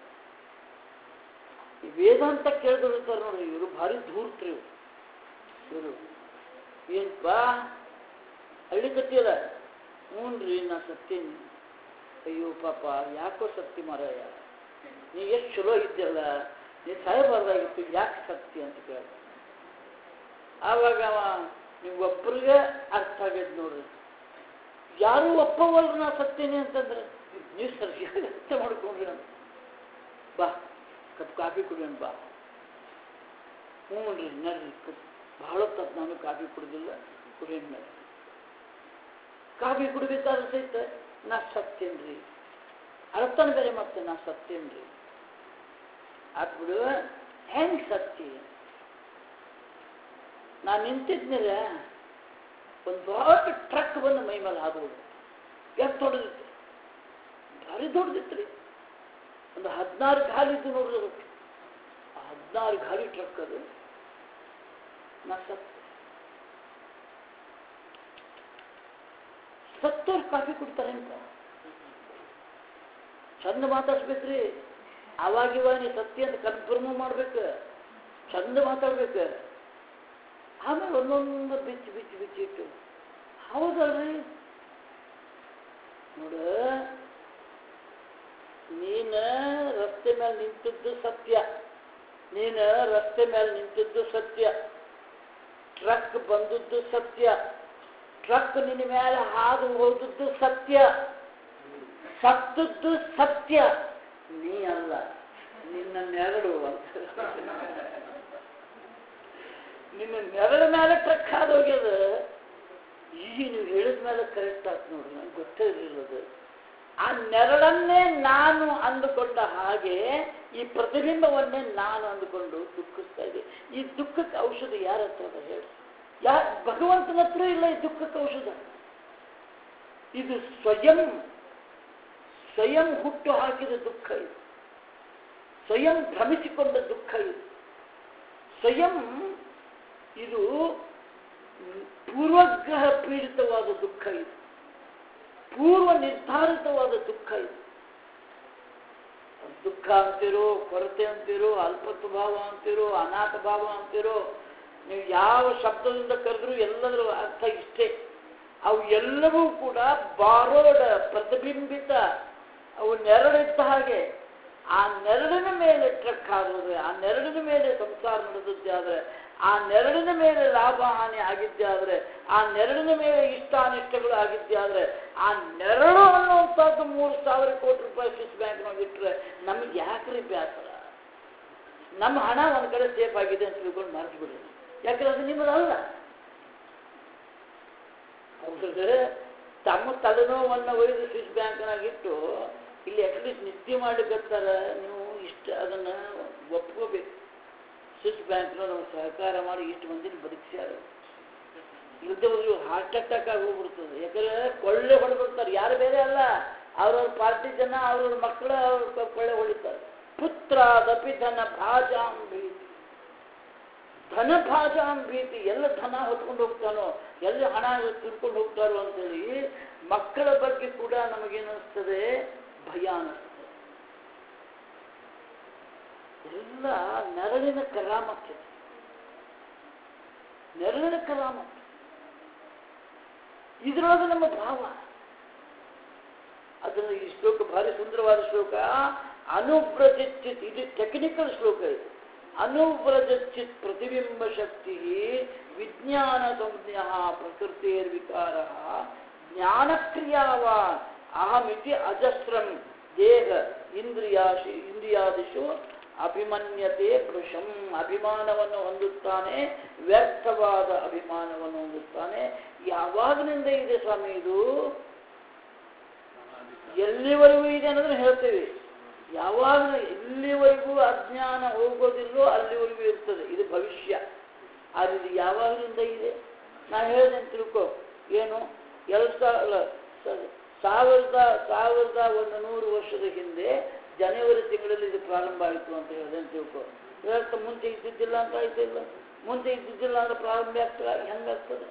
ಈ ವೇದಾಂತ ಕೇಳಿದಿರ್ತಾರೆ ನೋಡ್ರಿ ಇವರು ಭಾರಿ ಧೂರ್ತ್ರಿ ಇವರು ಇವರು ಏನಪ್ಪ ಹಳ್ಳಿ ಕಟ್ಟಿಯಲ್ಲ ಹ್ಞೂ ರೀ ನಾ ಸತ್ತೇನಿ ಅಯ್ಯೋ ಪಾಪ ಯಾಕೋ ಸತ್ತಿ ಮಾರಾಯ ನೀ ಎಷ್ಟು ಚಲೋ ಇದ್ದಲ್ಲ ನೀ ಸಾಯಬಾರ್ದಾಗಿತ್ತು ಯಾಕೆ ಸತ್ತಿ ಅಂತ ಕೇಳ ಆವಾಗ ಅವ ನಿಮ್ಗೊಬ್ಬರಿಗೆ ಅರ್ಥ ಆಗೈತೆ ನೋಡ್ರಿ ಯಾರೂ ಒಪ್ಪವಲ್ರು ನಾ ಸತ್ತೇನೆ ಅಂತಂದ್ರೆ ನೀವು ಸರಿಯಾಗಿ ಅರ್ಥ ಮಾಡ್ಕೊಂಡ್ರಿ ಅಂತ ಬಾ ಕಪ್ ಕಾಫಿ ಕುಡಿಯೋಣ ಬಾ ಹ್ಞೂ ರೀ ನಡ್ರಿ ಕಪ್ ಭಾಳ ಹೊತ್ತು ನಾನು ಕಾಫಿ ಕುಡಿದಿಲ್ಲ ಕುಡಿಯೋಣ ನಡ್ರಿ ಕಾಫಿ ಕುಡಿಬೇಕಾದ್ರೆ ಸಹಿತ ನಾ ಸತ್ತೇನ್ರಿ ಅರ್ಥನ ಬೇರೆ ಮತ್ತೆ ನಾ ಸತ್ತೇನ್ರಿ ಆತ್ಬಿಡು ಹೆಂಗ್ ಸತ್ತಿ ನಾನು ನಿಂತಿದ್ನಿಲ್ಲ ಒಂದು ದೊಡ್ಡ ಟ್ರಕ್ ಬಂದು ಮೈ ಮೇಲೆ ಹಾದು ಎಷ್ಟು ದೊಡ್ಡದಿತ್ತು ಭಾರಿ ದೊಡ್ಡದಿತ್ತು ರೀ ಒಂದು ಹದಿನಾರು ಗಾಲಿ ಇದ್ದು ನೋಡ್ರಿ ಅದಕ್ಕೆ ಆ ಹದಿನಾರು ಗಾಲಿ ಟ್ರಕ್ ಅದು ನಾ ಸತ್ತು ಸತ್ತೋರು ಕಾಫಿ ಕುಡ್ತಾರೆ ಅಂತ ಚಂದ ಮಾತಾಡ್ಸ್ಬೇಕ್ರಿ ಅವಾಗ ಇವಾಗ ನೀ ಸತ್ಯ ಅಂತ ಕನ್ಫರ್ಮ್ ಮಾಡ್ಬೇಕು ಚಂದ ಮಾತಾಡ್ಬೇಕು ಆಮೇಲೆ ಒಂದೊಂದು ಬಿಚ್ಚಿ ಬಿಚ್ಚಿ ಬಿಚ್ಚಿ ಇಟ್ಟು ಹೌದಲ್ರಿ ನೋಡ ನೀನ ರಸ್ತೆ ಮೇಲೆ ನಿಂತಿದ್ದು ಸತ್ಯ ನೀನ ರಸ್ತೆ ಮೇಲೆ ನಿಂತಿದ್ದು ಸತ್ಯ ಟ್ರಕ್ ಬಂದದ್ದು ಸತ್ಯ ಟ್ರಕ್ ನಿನ್ನ ಮೇಲೆ ಹಾದು ಹೋದದ್ದು ಸತ್ಯ ಸತ್ತದ್ದು ಸತ್ಯ ನೀ ಅಲ್ಲ ನಿನ್ನ ನೆರಳು ಅಂತ ನಿನ್ನ ನೆರಳ ಮೇಲೆ ಟ್ರಕ್ ಹಾದು ಹೋಗ್ಯದ ಈಗ ನೀವು ಹೇಳಿದ ಮೇಲೆ ಕರೆಕ್ಟ್ ಆಯ್ತು ನೋಡ್ರಿ ನಂಗೆ ಗೊತ್ತೇ ಇರಲಿಲ್ಲ ಅದು ಆ ನೆರಳನ್ನೇ ನಾನು ಅಂದುಕೊಂಡ ಹಾಗೆ ಈ ಪ್ರತಿಬಿಂಬವನ್ನೇ ನಾನು ಅಂದುಕೊಂಡು ದುಃಖಿಸ್ತಾ ಇದೆ ಈ ದುಃಖಕ್ಕೆ ಔಷಧ ಯಾರ ಹತ್ರ ಅದ ಹೇಳಿ ಯಾ ಭಗವಂತನ ಹತ್ರ ಇಲ್ಲ ಈ ದುಃಖಕ್ಕೆ ಔಷಧ ಇದು ಸ್ವಯಂ ಸ್ವಯಂ ಹುಟ್ಟು ಹಾಕಿದ ದುಃಖ ಇದು ಸ್ವಯಂ ಭ್ರಮಿಸಿಕೊಂಡ ದುಃಖ ಇದು ಸ್ವಯಂ ಇದು ಪೂರ್ವಗ್ರಹ ಪೀಡಿತವಾದ ದುಃಖ ಇದು ಪೂರ್ವ ನಿರ್ಧಾರಿತವಾದ ದುಃಖ ಇದು ದುಃಖ ಅಂತಿರೋ ಕೊರತೆ ಅಂತಿರೋ ಅಲ್ಪತ್ವ ಭಾವ ಅಂತಿರೋ ಅನಾಥ ಭಾವ ಅಂತಿರೋ ನೀವು ಯಾವ ಶಬ್ದದಿಂದ ಕರೆದ್ರೂ ಎಲ್ಲದರ ಅರ್ಥ ಇಷ್ಟೇ ಅವು ಎಲ್ಲವೂ ಕೂಡ ಬಾರೋಡ ಪ್ರತಿಬಿಂಬಿತ ಅವು ನೆರಳಿದ್ದ ಹಾಗೆ ಆ ನೆರಳಿನ ಮೇಲೆ ಟ್ರಕ್ ಆಗೋದು ಆ ನೆರಳಿನ ಮೇಲೆ ಸಂಸಾರ ನಡೆದದ್ದೇ ಆದರೆ ಆ ನೆರಳಿನ ಮೇಲೆ ಲಾಭ ಹಾನಿ ಆಗಿದ್ದೇ ಆದರೆ ಆ ನೆರಳಿನ ಮೇಲೆ ಇಷ್ಟ ಅನಿಷ್ಟಗಳು ಆಗಿದ್ದೇ ಆದರೆ ಆ ನೆರಳು ಅನ್ನುವಂಥದ್ದು ಮೂರು ಸಾವಿರ ಕೋಟಿ ರೂಪಾಯಿ ಸ್ವಿಸ್ ಬ್ಯಾಂಕ್ನಾಗ ಇಟ್ಟರೆ ನಮಗೆ ಯಾಕ್ರಿ ಬೇಸರ ನಮ್ಮ ಹಣ ಒಂದು ಕಡೆ ಸೇಫ್ ಆಗಿದೆ ಅಂತ ತಿಳ್ಕೊಂಡು ಮರೆತು ಬಿಡ್ರಿ ಯಾಕಂದ್ರೆ ಅದು ನಿಮ್ಮದಲ್ಲ ಅವ್ರಿಗೆ ತಮ್ಮ ತಲೆನೋವನ್ನು ಒಯ್ದು ಸ್ವಿಸ್ ಬ್ಯಾಂಕ್ನಾಗ ಇಟ್ಟು ಇಲ್ಲಿ ಅಟ್ಲೀಸ್ಟ್ ನಿದ್ದೆ ಮಾಡ್ಲಿಕ್ಕತ್ತಾರ ನೀವು ಇಷ್ಟ ಅದನ್ನ ಒಪ್ಕೋಬೇಕು ಸ್ವಿಸ್ ಬ್ಯಾಂಕ್ನವ್ರು ನಮ್ಗೆ ಸಹಕಾರ ಮಾಡಿ ಇಷ್ಟು ಮಂದಿನ ಬದುಕಿಸ್ಯಾರ ಇಲ್ಲದೆ ಹೋದ್ರೆ ಹಾರ್ಟ್ ಅಟ್ಯಾಕ್ ಆಗಿ ಹೋಗ್ಬಿಡ್ತದೆ ಯಾಕಂದ್ರೆ ಕೊಳ್ಳೆ ಹೊಡೆದಿರ್ತಾರೆ ಯಾರು ಬೇರೆ ಅಲ್ಲ ಅವ್ರವ್ರ ಪಾರ್ಟಿ ಜನ ಅವ್ರವ್ರ ಮಕ್ಕಳು ಅವ್ರ ಕೊಳ್ಳೆ ಹೊಡಿತಾರೆ ಪುತ್ರ ದಪಿ ಧನ ಭಾಜಾಂ ಭೀತಿ ಧನ ಭಾಜಾಂ ಭೀತಿ ಎಲ್ಲ ಧನ ಹೊತ್ಕೊಂಡು ಹೋಗ್ತಾನೋ ಎಲ್ಲ ಹಣ ತಿಳ್ಕೊಂಡು ಹೋಗ್ತಾರೋ ಅಂತೇಳಿ ಮಕ್ಕಳ ಬಗ್ಗೆ ಕೂಡ ನಮಗೇನಿಸ್ತದೆ ಭಯ ಅನ್ನಿಸ್ತದೆ ಎಲ್ಲ ನೆರಳಿನ ಕರಾಮತ್ತೆ ನೆರಳಿನ ಕರಾಮತ್ತೆ ಇದರೊಳಗೆ ನಮ್ಮ ಭಾವ ಅದನ್ನು ಈ ಶ್ಲೋಕ ಭಾರಿ ಸುಂದರವಾದ ಶ್ಲೋಕ ಅನುವ್ರಜಿತ್ ಇದು ಟೆಕ್ನಿಕಲ್ ಶ್ಲೋಕ ಇದು ಅನುವ್ರಜಿತ್ ಪ್ರತಿಬಿಂಬ ಶಕ್ತಿ ವಿಜ್ಞಾನ ಸಂಜ್ಞ ಪ್ರಕೃತಿರ್ವಿಕಾರ ಜ್ಞಾನಕ್ರಿಯಾವಾನ್ ಅಹಮಿತಿ ಅಜಸ್ರಂ ದೇಹ ಇಂದ್ರಿಯಾಶಿ ಇಂದ್ರಿಯಾದಿಶು ಅಭಿಮನ್ಯತೆ ಭೃಶಂ ಅಭಿಮಾನವನ್ನು ಹೊಂದುತ್ತಾನೆ ವ್ಯರ್ಥವಾದ ಅಭಿಮಾನವನ್ನು ಹೊಂದುತ್ತಾನೆ ಯಾವಾಗಲಿಂದ ಇದೆ ಸ್ವಾಮಿ ಇದು ಎಲ್ಲಿವರೆಗೂ ಇದೆ ಅನ್ನೋದನ್ನ ಹೇಳ್ತೇವೆ ಯಾವಾಗ ಎಲ್ಲಿವರೆಗೂ ಅಜ್ಞಾನ ಹೋಗೋದಿಲ್ಲೋ ಅಲ್ಲಿವರೆಗೂ ಇರ್ತದೆ ಇದು ಭವಿಷ್ಯ ಆದರೆ ಇದು ಯಾವಾಗಲಿಂದ ಇದೆ ನಾನು ಹೇಳಿದೆ ಅಂತ ತಿಳ್ಕೊ ಏನು ಎರಡು ಸಾವಿರ ಸಾವಿರದ ಸಾವಿರದ ಒಂದು ನೂರು ವರ್ಷದ ಹಿಂದೆ ಜನವರಿ ತಿಂಗಳಲ್ಲಿ ಇದು ಪ್ರಾರಂಭ ಆಯಿತು ಅಂತ ಹೇಳಿದೆ ಅಂತ ತಿಳ್ಕೊ ಇವತ್ತು ಮುಂಚೆ ಇದ್ದಿದ್ದಿಲ್ಲ ಅಂತ ಆಯ್ತಿಲ್ಲ ಮುಂಚೆ ಇದ್ದಿದ್ದಿಲ್ಲ ಅಂದ್ರೆ ಪ್ರಾರಂಭ ಆಗ್ತದೆ ಹೆಂಗಾಗ್ತದೆ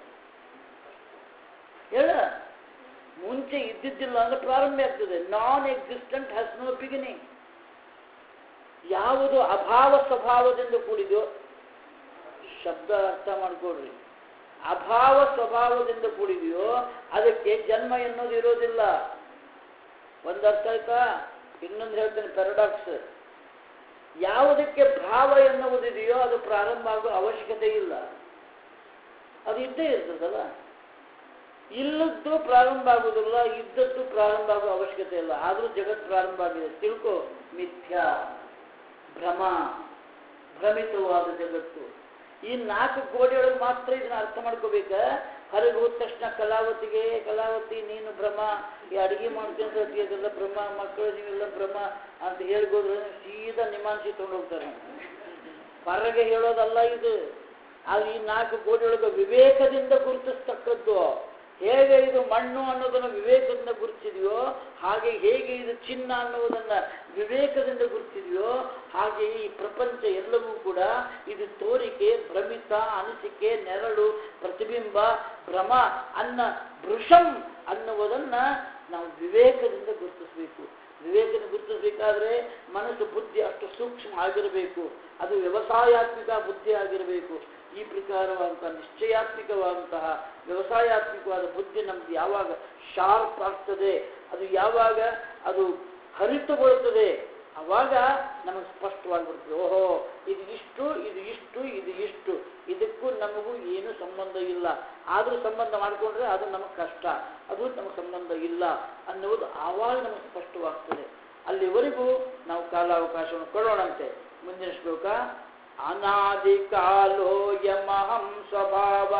ಹೇಳ ಮುಂಚೆ ಇದ್ದಿದ್ದಿಲ್ಲ ಅಂದ್ರೆ ಪ್ರಾರಂಭ ಆಗ್ತದೆ non existent has no beginning ಯಾವುದು ಅಭಾವ ಸ್ವಭಾವದಿಂದ ಕೂಡಿದೋ ಶಬ್ದ ಅರ್ಥ ಮಾಡ್ಕೊಡ್ರಿ ಅಭಾವ ಸ್ವಭಾವದಿಂದ ಕೂಡಿದೆಯೋ ಅದಕ್ಕೆ ಜನ್ಮ ಎನ್ನುವುದು ಇರೋದಿಲ್ಲ ಒಂದು ಅರ್ಥ ಆಯ್ತಾ ಇನ್ನೊಂದು ಹೇಳ್ತೇನೆ ಪ್ಯಾರಡಾಕ್ಸ್ ಯಾವುದಕ್ಕೆ ಭಾವ ಎನ್ನುವುದಿದೆಯೋ ಅದು ಪ್ರಾರಂಭ ಆಗೋ ಅವಶ್ಯಕತೆ ಇಲ್ಲ ಅದು ಇದ್ದೇ ಇರ್ತದಲ್ಲ ಇಲ್ಲದ್ದು ಪ್ರಾರಂಭ ಆಗುವುದಿಲ್ಲ ಇದ್ದದ್ದು ಪ್ರಾರಂಭ ಆಗೋ ಅವಶ್ಯಕತೆ ಇಲ್ಲ ಆದರೂ ಜಗತ್ ಪ್ರಾರಂಭ ಆಗಿದೆ ತಿಳ್ಕೊ ಮಿಥ್ಯಾ ಭ್ರಮ ಭ್ರಮಿತವಾದ ಜಗತ್ತು ಈ ನಾಲ್ಕು ಗೋಡೆಯೊಳಗೆ ಮಾತ್ರ ಇದನ್ನ ಅರ್ಥ ಮಾಡ್ಕೋಬೇಕ ಹೊರಗೆ ಹೋದ ತಕ್ಷಣ ಕಲಾವತಿಗೆ ಕಲಾವತಿ ನೀನು ಭ್ರಮ ಈ ಅಡಿಗೆ ಮಾಡ್ತೀನಿ ಅದೆಲ್ಲ ಭ್ರಮ ಮಕ್ಕಳು ನೀವೆಲ್ಲ ಭ್ರಮ ಅಂತ ಹೇಳ್ಬೋದ್ರೆ ಸೀದಾ ನಿಮಾನ್ಸಿ ತಗೊಂಡು ಹೋಗ್ತಾರೆ ಹೊರಗೆ ಹೇಳೋದಲ್ಲ ಇದು ಅದು ಈ ನಾಲ್ಕು ಗೋಡೆಯೊಳಗೆ ವಿವೇಕದಿಂದ ಗುರುತಿಸ್ತಕ್ಕದ್ದು ಹೇಗೆ ಇದು ಮಣ್ಣು ಅನ್ನೋದನ್ನು ವಿವೇಕದಿಂದ ಗುರುತಿಸಿದೆಯೋ ಹಾಗೆ ಹೇಗೆ ಇದು ಚಿನ್ನ ಅನ್ನೋದನ್ನು ವಿವೇಕದಿಂದ ಗುರುತಿಸಿದೆಯೋ ಹಾಗೆ ಈ ಪ್ರಪಂಚ ಎಲ್ಲವೂ ಕೂಡ ಇದು ತೋರಿಕೆ ಭ್ರಮಿತ ಅನಿಸಿಕೆ ನೆರಳು ಪ್ರತಿಬಿಂಬ ಭ್ರಮ ಅನ್ನ ಭೃಷಂ ಅನ್ನುವುದನ್ನ ನಾವು ವಿವೇಕದಿಂದ ಗುರುತಿಸಬೇಕು ವಿವೇಕನ ಗುರುತಿಸಬೇಕಾದ್ರೆ ಮನಸ್ಸು ಬುದ್ಧಿ ಅಷ್ಟು ಸೂಕ್ಷ್ಮ ಆಗಿರಬೇಕು ಅದು ವ್ಯವಸಾಯಾತ್ಮಕ ಬುದ್ಧಿ ಆಗಿರಬೇಕು ಈ ಪ್ರಕಾರವಾದಂತಹ ನಿಶ್ಚಯಾತ್ಮಕವಾದಂತಹ ವ್ಯವಸಾಯಾತ್ಮಕವಾದ ಬುದ್ಧಿ ನಮ್ದು ಯಾವಾಗ ಶಾರ್ಪ್ ಆಗ್ತದೆ ಅದು ಯಾವಾಗ ಅದು ಹರಿತಗೊಳ್ಳುತ್ತದೆ ಅವಾಗ ನಮಗೆ ಸ್ಪಷ್ಟವಾಗಿ ಬರ್ತದೆ ಓಹೋ ಇದು ಇಷ್ಟು ಇದು ಇಷ್ಟು ಇದು ಇಷ್ಟು ಇದಕ್ಕೂ ನಮಗೂ ಏನು ಸಂಬಂಧ ಇಲ್ಲ ಆದರೂ ಸಂಬಂಧ ಮಾಡಿಕೊಂಡ್ರೆ ಅದು ನಮಗೆ ಕಷ್ಟ ಅದು ನಮಗೆ ಸಂಬಂಧ ಇಲ್ಲ ಅನ್ನುವುದು ಆವಾಗ ನಮಗೆ ಸ್ಪಷ್ಟವಾಗ್ತದೆ ಅಲ್ಲಿವರೆಗೂ ನಾವು ಕಾಲಾವಕಾಶವನ್ನು ಕೊಡೋಣಂತೆ ಮುಂದಿನ ಶ್ಲೋಕ ಅನಾದಿ ಕಾಲೋಯಮಹಂ ಸ್ವಭಾವ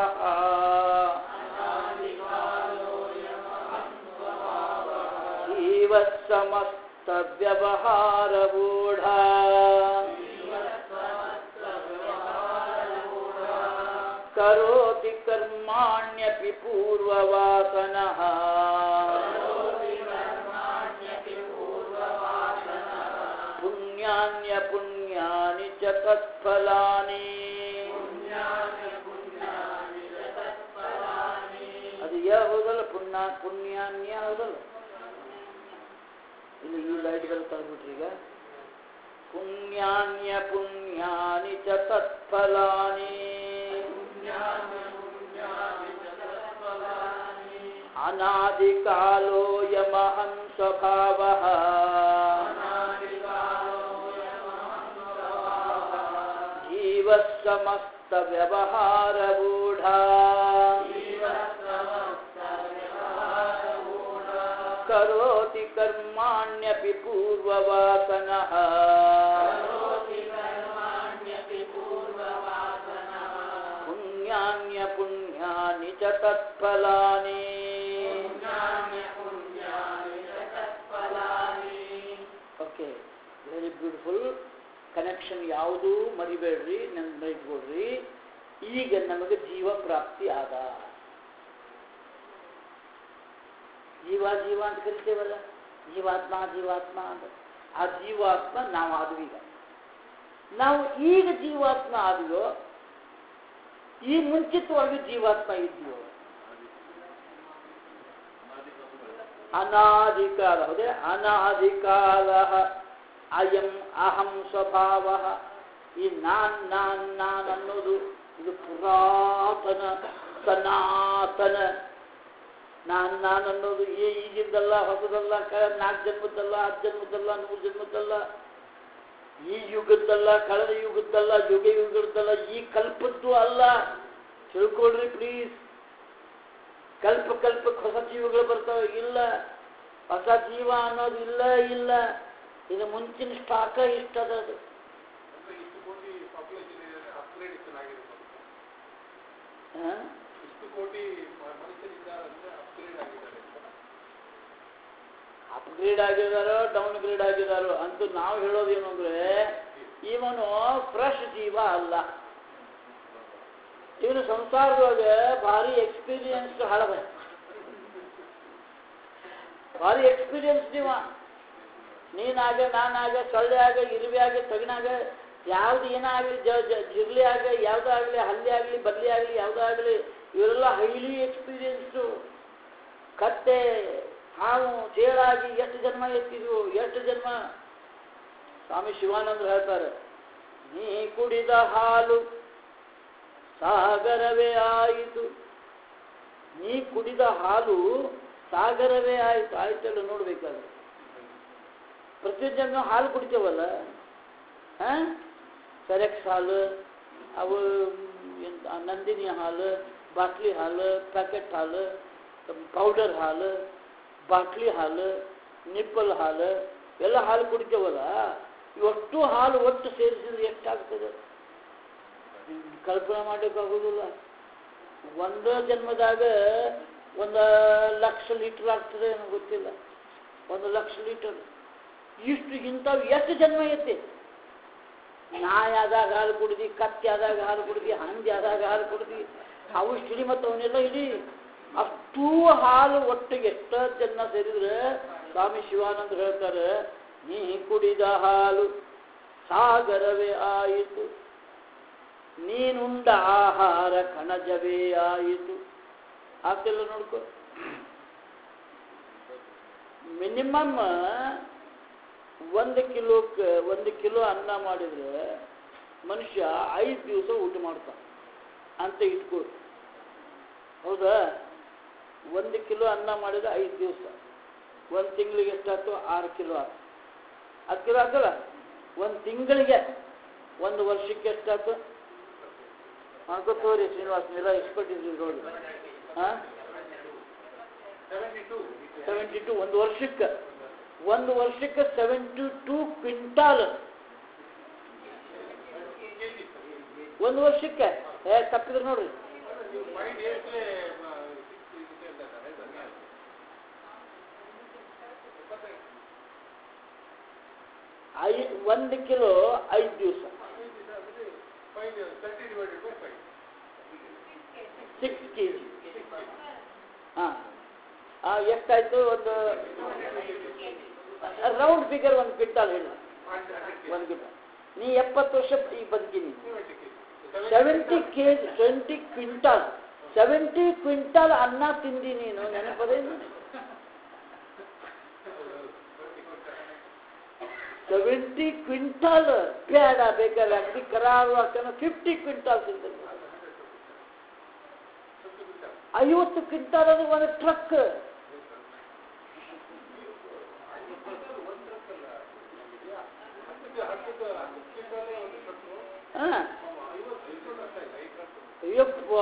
ಜೀವ ಸಮಸ್ತ ವ್ಯವಹಾರವೂಢ ಕರೋತಿ ಕರ್ಮಾಣ್ಯಪಿ ಪೂರ್ವವಾಸನಃ ಪುಣ್ಯಾನ್ಯ ಪುಣ್ಯಾನಿ ಚ ತತ್ಫಲಾನಿ ಅದು ಯಾವುದಲ್ಲ ಪುಣ್ಯ ಪುಣ್ಯಾನ್ಯ ಹೌದಲ್ಲ ಇಲ್ಲಿ ಈ ಲೈಟ್ಗಳು ತಂದ್ಬಿಟ್ರಿ ಈಗ ಪುಣ್ಯಾನ್ಯ ಪುಣ್ಯಾನಿ ಚ ತತ್ಫಲಾನಿ ಅನಾದಿಕಾಲೋಯಮಹಂ ಸ್ವಭಾವಃ ಜೀವಃ ಸಮಸ್ತ ವ್ಯವಹಾರವೂಢ ಕರೋತಿ ಕರ್ಮಾಣ್ಯಪಿ ಪೂರ್ವವಾಸನಃ ಪುಣ್ಯಾನ್ಯ ಪುಣ್ಯಾನಿ ಚ ತತ್ಫಲಾನಿ ಓಕೆ ವೆರಿ ಬ್ಯೂಟಿಫುಲ್ ಕನೆಕ್ಷನ್ ಯಾವುದು ಮರಿಬೇಡ್ರಿ ನನ್ಗೆ ಇಟ್ಕೊಡ್ರಿ ಈಗ ನಮಗೆ ಜೀವ ಪ್ರಾಪ್ತಿ ಆದ ಜೀವ ಜೀವ ಅಂತ ಕರಿತೇವಲ್ಲ ಜೀವಾತ್ಮ ಜೀವಾತ್ಮ ಅಂತ ಆ ಜೀವಾತ್ಮ ನಾವು ಆದ್ವಿ ಈಗ ನಾವು ಈಗ ಜೀವಾತ್ಮ ಆದ್ವೋ ಈ ಮುಂಚಿತವಾಗಿ ಜೀವಾತ್ಮ ಇದ್ಯೋ ಅನಾದಿಕಾಲ ಹೌದೇ ಅನಾದಿಕಾಲ ಅಯಂ ಅಹಂ ಸ್ವಭಾವ ಈ ನಾನ್ ನಾನ್ ನಾನ್ ಅನ್ನೋದು ಇದು ಪುರಾತನ ಸನಾತನ ನಾನ್ ನಾನ್ ಅನ್ನೋದು ಈ ಈಗಿಂದಲ್ಲ ಹೊಸದಲ್ಲ ಕ ನಾಲ್ಕು ಜನ್ಮದ್ದಲ್ಲ ಹತ್ತು ಜನ್ಮದ್ದಲ್ಲ ನೂರು ಜನ್ಮದ್ದಲ್ಲ ಈ ಯುಗದ್ದಲ್ಲ ಕಳೆದ ಯುಗದ್ದಲ್ಲ ಯುಗ ಯುಗದ್ದಲ್ಲ ಈ ಕಲ್ಪದ್ದು ಅಲ್ಲ ತಿಳ್ಕೊಳ್ರಿ ಪ್ಲೀಸ್ ಕಲ್ಪ ಕಲ್ಪಕ್ಕೆ ಹೊಸ ಜೀವಗಳು ಬರ್ತವೆ ಇಲ್ಲ ಹೊಸ ಜೀವ ಅನ್ನೋದು ಇಲ್ಲ ಇಲ್ಲ ಇದು ಮುಂಚಿನ ಸ್ಟಾಕ ಇಷ್ಟದ ಅದು ಅಂದ್ರೆ ಇಷ್ಟು ಕೋಟಿ ಪಾಪ್ಯುಲೇಷನ್ ಇದೆ ಅಪ್ಗ್ರೇಡೇಷನ್ ಆಗಿರ್ಬೋದು ಹಾ? ಇಷ್ಟು ಕೋಟಿ ಮ- ಮನುಷ್ಯರಿದ್ದಾರೆ ಅಂದ್ರೆ ಅಪ್ಗ್ರೇಡ್ ಆಗಿದ್ದಾರೆ ಅಪ್ಗ್ರೇಡ್ ಆಗಿದಾರೋ ಡೌನ್ ಗ್ರೇಡ್ ಆಗಿದಾರೋ ಅಂತೂ ನಾವು ಹೇಳೋದೇನು ಅಂದ್ರೆ ಇವನು ಫ್ರೆಶ್ ಜೀವ ಅಲ್ಲ ಇವನು ಸಂಸಾರದೊಳಗೆ ಭಾರಿ ಎಕ್ಸ್ಪೀರಿಯನ್ಸ್ ಹಳದ ಭಾರಿ ಎಕ್ಸ್ಪೀರಿಯನ್ಸ್ ಜೀವ ನೀನಾಗ ನಾನಾಗ ಸೊಳ್ಳೆ ಆಗ ಇರುವೆ ಆಗ ತಗನಾಗ ಯಾವ್ದು ಏನಾಗಲಿ ಜ ಜ- ಜಿರ್ಲೆ ಆಗ ಯಾವುದೇ ಆಗಲಿ ಹಲ್ಲಿ ಆಗಲಿ ಬದ್ಲಿ ಆಗಲಿ ಯಾವುದೇ ಆಗಲಿ ಇವರೆಲ್ಲ ಹೈಲಿ ಎಕ್ಸ್ಪೀರಿಯನ್ಸ್ಡು ಕತ್ತೆ ಹಾವು ಚೇಳಾಗಿ ಎಷ್ಟು ಜನ್ಮ ಎತ್ತಿದ್ವು ಎಷ್ಟು ಜನ್ಮ ಸ್ವಾಮಿ ಶಿವಾನಂದರು ಹೇಳ್ತಾರೆ ನೀ ಕುಡಿದ ಹಾಲು ಸಾಗರವೇ ಆಯಿತು ನೀ ಕುಡಿದ ಹಾಲು ಸಾಗರವೇ ಆಯಿತು ಆಯ್ತಲ್ಲ ನೋಡ್ಬೇಕಾದ್ರೆ ಪ್ರತಿಯೊಂದು ಹಾಲು ಕುಡಿತೇವಲ್ಲ ಹಾಂ ಸೆರೆಕ್ಸ್ ಹಾಲು ಅವು ಎಂತ ನಂದಿನಿ ಹಾಲು ಬಾಟ್ಲಿ ಹಾಲು ಪ್ಯಾಕೆಟ್ ಹಾಲು ಪೌಡರ್ ಹಾಲು ಬಾಟ್ಲಿ ಹಾಲು ನಿಪ್ಪಲ್ ಹಾಲು ಎಲ್ಲ ಹಾಲು ಕುಡಿತೇವಲ್ಲ ಇವಷ್ಟು ಹಾಲು ಒಟ್ಟು ಸೇರಿಸಿದ್ರೆ ಎಷ್ಟಾಗ್ತದೆ ಕಲ್ಪನೆ ಮಾಡೋಕ್ಕಾಗೋದಿಲ್ಲ ಒಂದು ಜನ್ಮದಾಗ ಒಂದು ಲಕ್ಷ ಲೀಟರ್ ಆಗ್ತದೆ ಏನೋ ಗೊತ್ತಿಲ್ಲ ಒಂದು ಲಕ್ಷ ಲೀಟರ್ ಇಷ್ಟು ಇಂಥವು ಎಷ್ಟು ಜನ್ಮ ಐತಿ ನಾಯಿ ಆದಾಗ ಹಾಲು ಕುಡ್ದು ಕತ್ತಿ ಆದಾಗ ಹಾಲು ಕುಡ್ದು ಹಂದಿ ಆದಾಗ ಹಾಲು ಕುಡ್ದು ಅವು ಹಿಡಿ ಮತ್ತು ಅವನ್ನೆಲ್ಲ ಹಿಡಿ ಅಷ್ಟೂ ಹಾಲು ಒಟ್ಟಿಗೆ ಎಷ್ಟ ಜನ ಸೇರಿದ್ರೆ ಸ್ವಾಮಿ ಶಿವಾನಂದ ಹೇಳ್ತಾರೆ ನೀ ಕುಡಿದ ಹಾಲು ಸಾಗರವೇ ಆಯಿತು ನೀನುಂಡ ಆಹಾರ ಕಣಜವೇ ಆಯಿತು ಆಗ್ತಿಲ್ಲ ನೋಡ್ಕೊ ಮಿನಿಮಮ್ ಒಂದು ಕಿಲೋಕ್ಕೆ ಒಂದು ಕಿಲೋ ಅನ್ನ ಮಾಡಿದ್ರೆ ಮನುಷ್ಯ ಐದು ದಿವಸ ಊಟ ಮಾಡ್ತಾನೆ ಅಂತ ಇಟ್ಕೋ ಹೌದಾ ಒಂದು ಕಿಲೋ ಅನ್ನ ಮಾಡಿದ್ರೆ ಐದು ದಿವಸ ಒಂದು ತಿಂಗಳಿಗೆ ಎಷ್ಟಾಯ್ತು ಆರು ಕಿಲೋ ಆಯ್ತು ಹತ್ತು ಕಿಲೋ ಆಗ್ತಲ್ಲ ಒಂದು ತಿಂಗಳಿಗೆ ಒಂದು ವರ್ಷಕ್ಕೆ ಎಷ್ಟಾಯ್ತು ಮಾಡ್ಕೊತೋರಿ ಶ್ರೀನಿವಾಸ್ ನೀವೆಲ್ಲ ಎಕ್ಸ್ಪರ್ಟ್ ಇದ್ರಿ ನೋಡಿ ಹಾಂ ಸೆವೆಂಟಿ ಟು ಸೆವೆಂಟಿ ಟು ಒಂದು ವರ್ಷಕ್ಕೆ ಒಂದು ವರ್ಷಕ್ಕೆ ಸೆವೆಂಟಿ ಟೂ ಕ್ವಿಂಟಾಲ್ ಒಂದು ವರ್ಷಕ್ಕೆ ಏ ತಪ್ಪಿದ್ರೆ ನೋಡ್ರಿ ನೀವು ಫೈವ್ ಡೇಸ್ಗೆ ಸಿಕ್ಸ್ ಇದಕ್ಕೆ ಅಂತಾರೆ ಐ ಒಂದು ಕಿಲೋ ಐದು ದಿವಸ five thirty divided by five six K G ಹಾಂ ಎಷ್ಟಾಯ್ತು ಒಂದು ರೌಂಡ್ ಫಿಗರ್ ಒಂದು ಕ್ವಿಂಟಾಲ್ ಹೇಳಿ ಒಂದು ಕ್ವಿಂಟಾಲ್ ನೀ ಎಪ್ಪತ್ತು ವರ್ಷ ಈಗ ಬದುಕಿನಿ seventy K G twenty quintal seventy quintal ಅನ್ನ ತಿಂದಿ ನೀನು ನೆನಪದೇನು ಸೆವೆಂಟಿ ಕ್ವಿಂಟಾಲ್ ಬೇಡ ಬೇಕಾದ್ರೆ ಅಂಗಡಿ ಕರಾರು ಹಾಕೋಣ ಫಿಫ್ಟಿ ಕ್ವಿಂಟಾಲ್ ತಿಂದ ಐವತ್ತು ಕ್ವಿಂಟಾಲ್ ಅದು ಒಂದು ಟ್ರಕ್ ಹಾಂ ಅಯ್ಯಪ್ಪ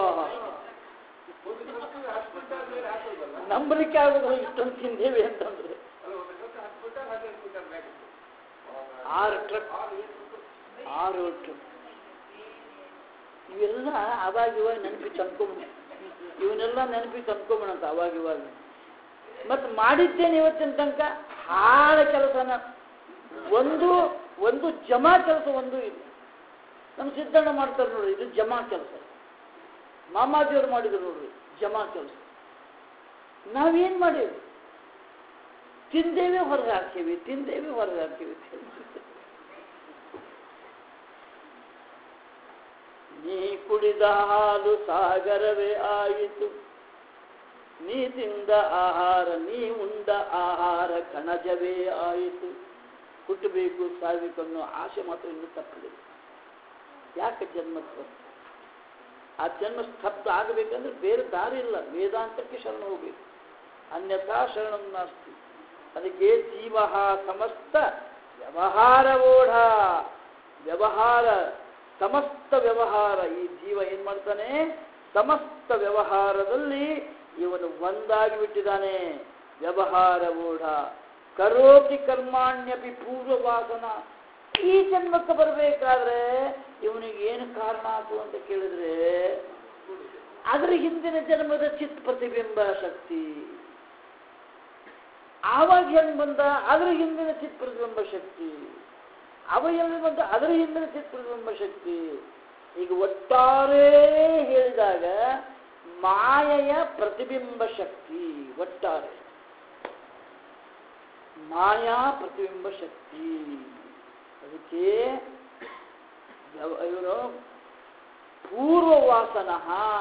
ನಂಬಲಿಕ್ಕೆ ಆಗೋದು ಇಷ್ಟೊಂದು ತಿಂದೇವೆ ಅಂತಂದ್ರೆ ಆರು ಟ್ರಕ್ ಆರು ಟ್ರಕ್ ಇವೆಲ್ಲ ಅವಾಗ ಇವಾಗ ನೆನಪಿ ತಂದ್ಕೊಂಬ ಇವನ್ನೆಲ್ಲ ನೆನಪಿ ತಂದ್ಕೊಂಬಣಂತ ಅವಾಗ ಇವಾಗ ಮತ್ತು ಮಾಡಿದ್ದೇನೆ ಇವತ್ತಿನ ತನಕ ಹಾಳ ಕೆಲಸನ ಒಂದು ಒಂದು ಜಮಾ ಕೆಲಸ ಒಂದು ಇಲ್ಲ ನಮ್ಮ ಸಿದ್ದಣ್ಣ ಮಾಡ್ತಾರೆ ನೋಡ್ರಿ ಇದು ಜಮಾ ಕೆಲಸ ಮಾಮಾಜಿಯವ್ರು ಮಾಡಿದ್ರು ನೋಡ್ರಿ ಜಮಾ ಕೆಲಸ ನಾವೇನು ಮಾಡೇವಿ ತಿಂದೇವೆ ಹೊರಗೆ ಹಾಕ್ತೀವಿ ತಿಂದೇವೆ ಹೊರಗೆ ಹಾಕ್ತೀವಿ ನೀ ಕುಡಿದ ಹಾಲು ಸಾಗರವೇ ಆಯಿತು ನೀ ತಿಂದ ಆಹಾರ ನೀ ಉಂಡ ಆಹಾರ ಕಣಜವೇ ಆಯಿತು ಹುಟ್ಟಬೇಕು ಸಾಯಬೇಕು ಅನ್ನೋ ಆಸೆ ಮಾತ್ರ ಇನ್ನೂ ತಪ್ಪಲಿಲ್ಲ ಯಾಕೆ ಜನ್ಮತ್ವ ಆ ಜನ್ಮ ಸ್ತಬ್ಧ ಆಗಬೇಕಂದ್ರೆ ಬೇರೆ ದಾರಿ ಇಲ್ಲ ವೇದಾಂತಕ್ಕೆ ಶರಣ ಹೋಗ್ಬೇಕು ಅನ್ಯಥಾ ಶರಣಂ ನಾಸ್ತಿ ಅದಕ್ಕೆ ಜೀವ ಸಮಸ್ತ ವ್ಯವಹಾರ ಓಢ ವ್ಯವಹಾರ ಸಮಸ್ತ ವ್ಯವಹಾರ ಈ ಜೀವ ಏನ್ ಮಾಡ್ತಾನೆ ಸಮಸ್ತ ವ್ಯವಹಾರದಲ್ಲಿ ಇವನು ಒಂದಾಗಿ ಬಿಟ್ಟಿದ್ದಾನೆ ವ್ಯವಹಾರ ಓಢ ಕರೋತಿ ಕರ್ಮಾಣ್ಯಪಿ ಪೂರ್ವವಾಸನ ಈ ಜನ್ಮಕ್ಕೆ ಬರಬೇಕಾದ್ರೆ ಇವನಿಗೆ ಏನು ಕಾರಣ ಆತು ಅಂತ ಕೇಳಿದ್ರೆ ಅದರ ಹಿಂದಿನ ಜನ್ಮದ ಚಿತ್ ಪ್ರತಿಬಿಂಬ ಶಕ್ತಿ ಆವಾಗ ಹೆಂಗ್ ಬಂದ ಅದರ ಹಿಂದಿನ ಚಿತ್ ಪ್ರತಿಬಿಂಬ ಶಕ್ತಿ ಅವ ಎಲ್ಲಿ ಬಂದ ಅದರ ಹಿಂದಿನ ಚಿತ್ ಪ್ರತಿಬಿಂಬ ಶಕ್ತಿ ಈಗ ಒಟ್ಟಾರೆ ಹೇಳಿದಾಗ ಮಾಯೆಯ ಪ್ರತಿಬಿಂಬ ಶಕ್ತಿ ಒಟ್ಟಾರೆ ಮಾಯಾ ಪ್ರತಿಬಿಂಬ ಶಕ್ತಿ ಅದಕ್ಕೆ ಇವನು ಪೂರ್ವವಾಸನ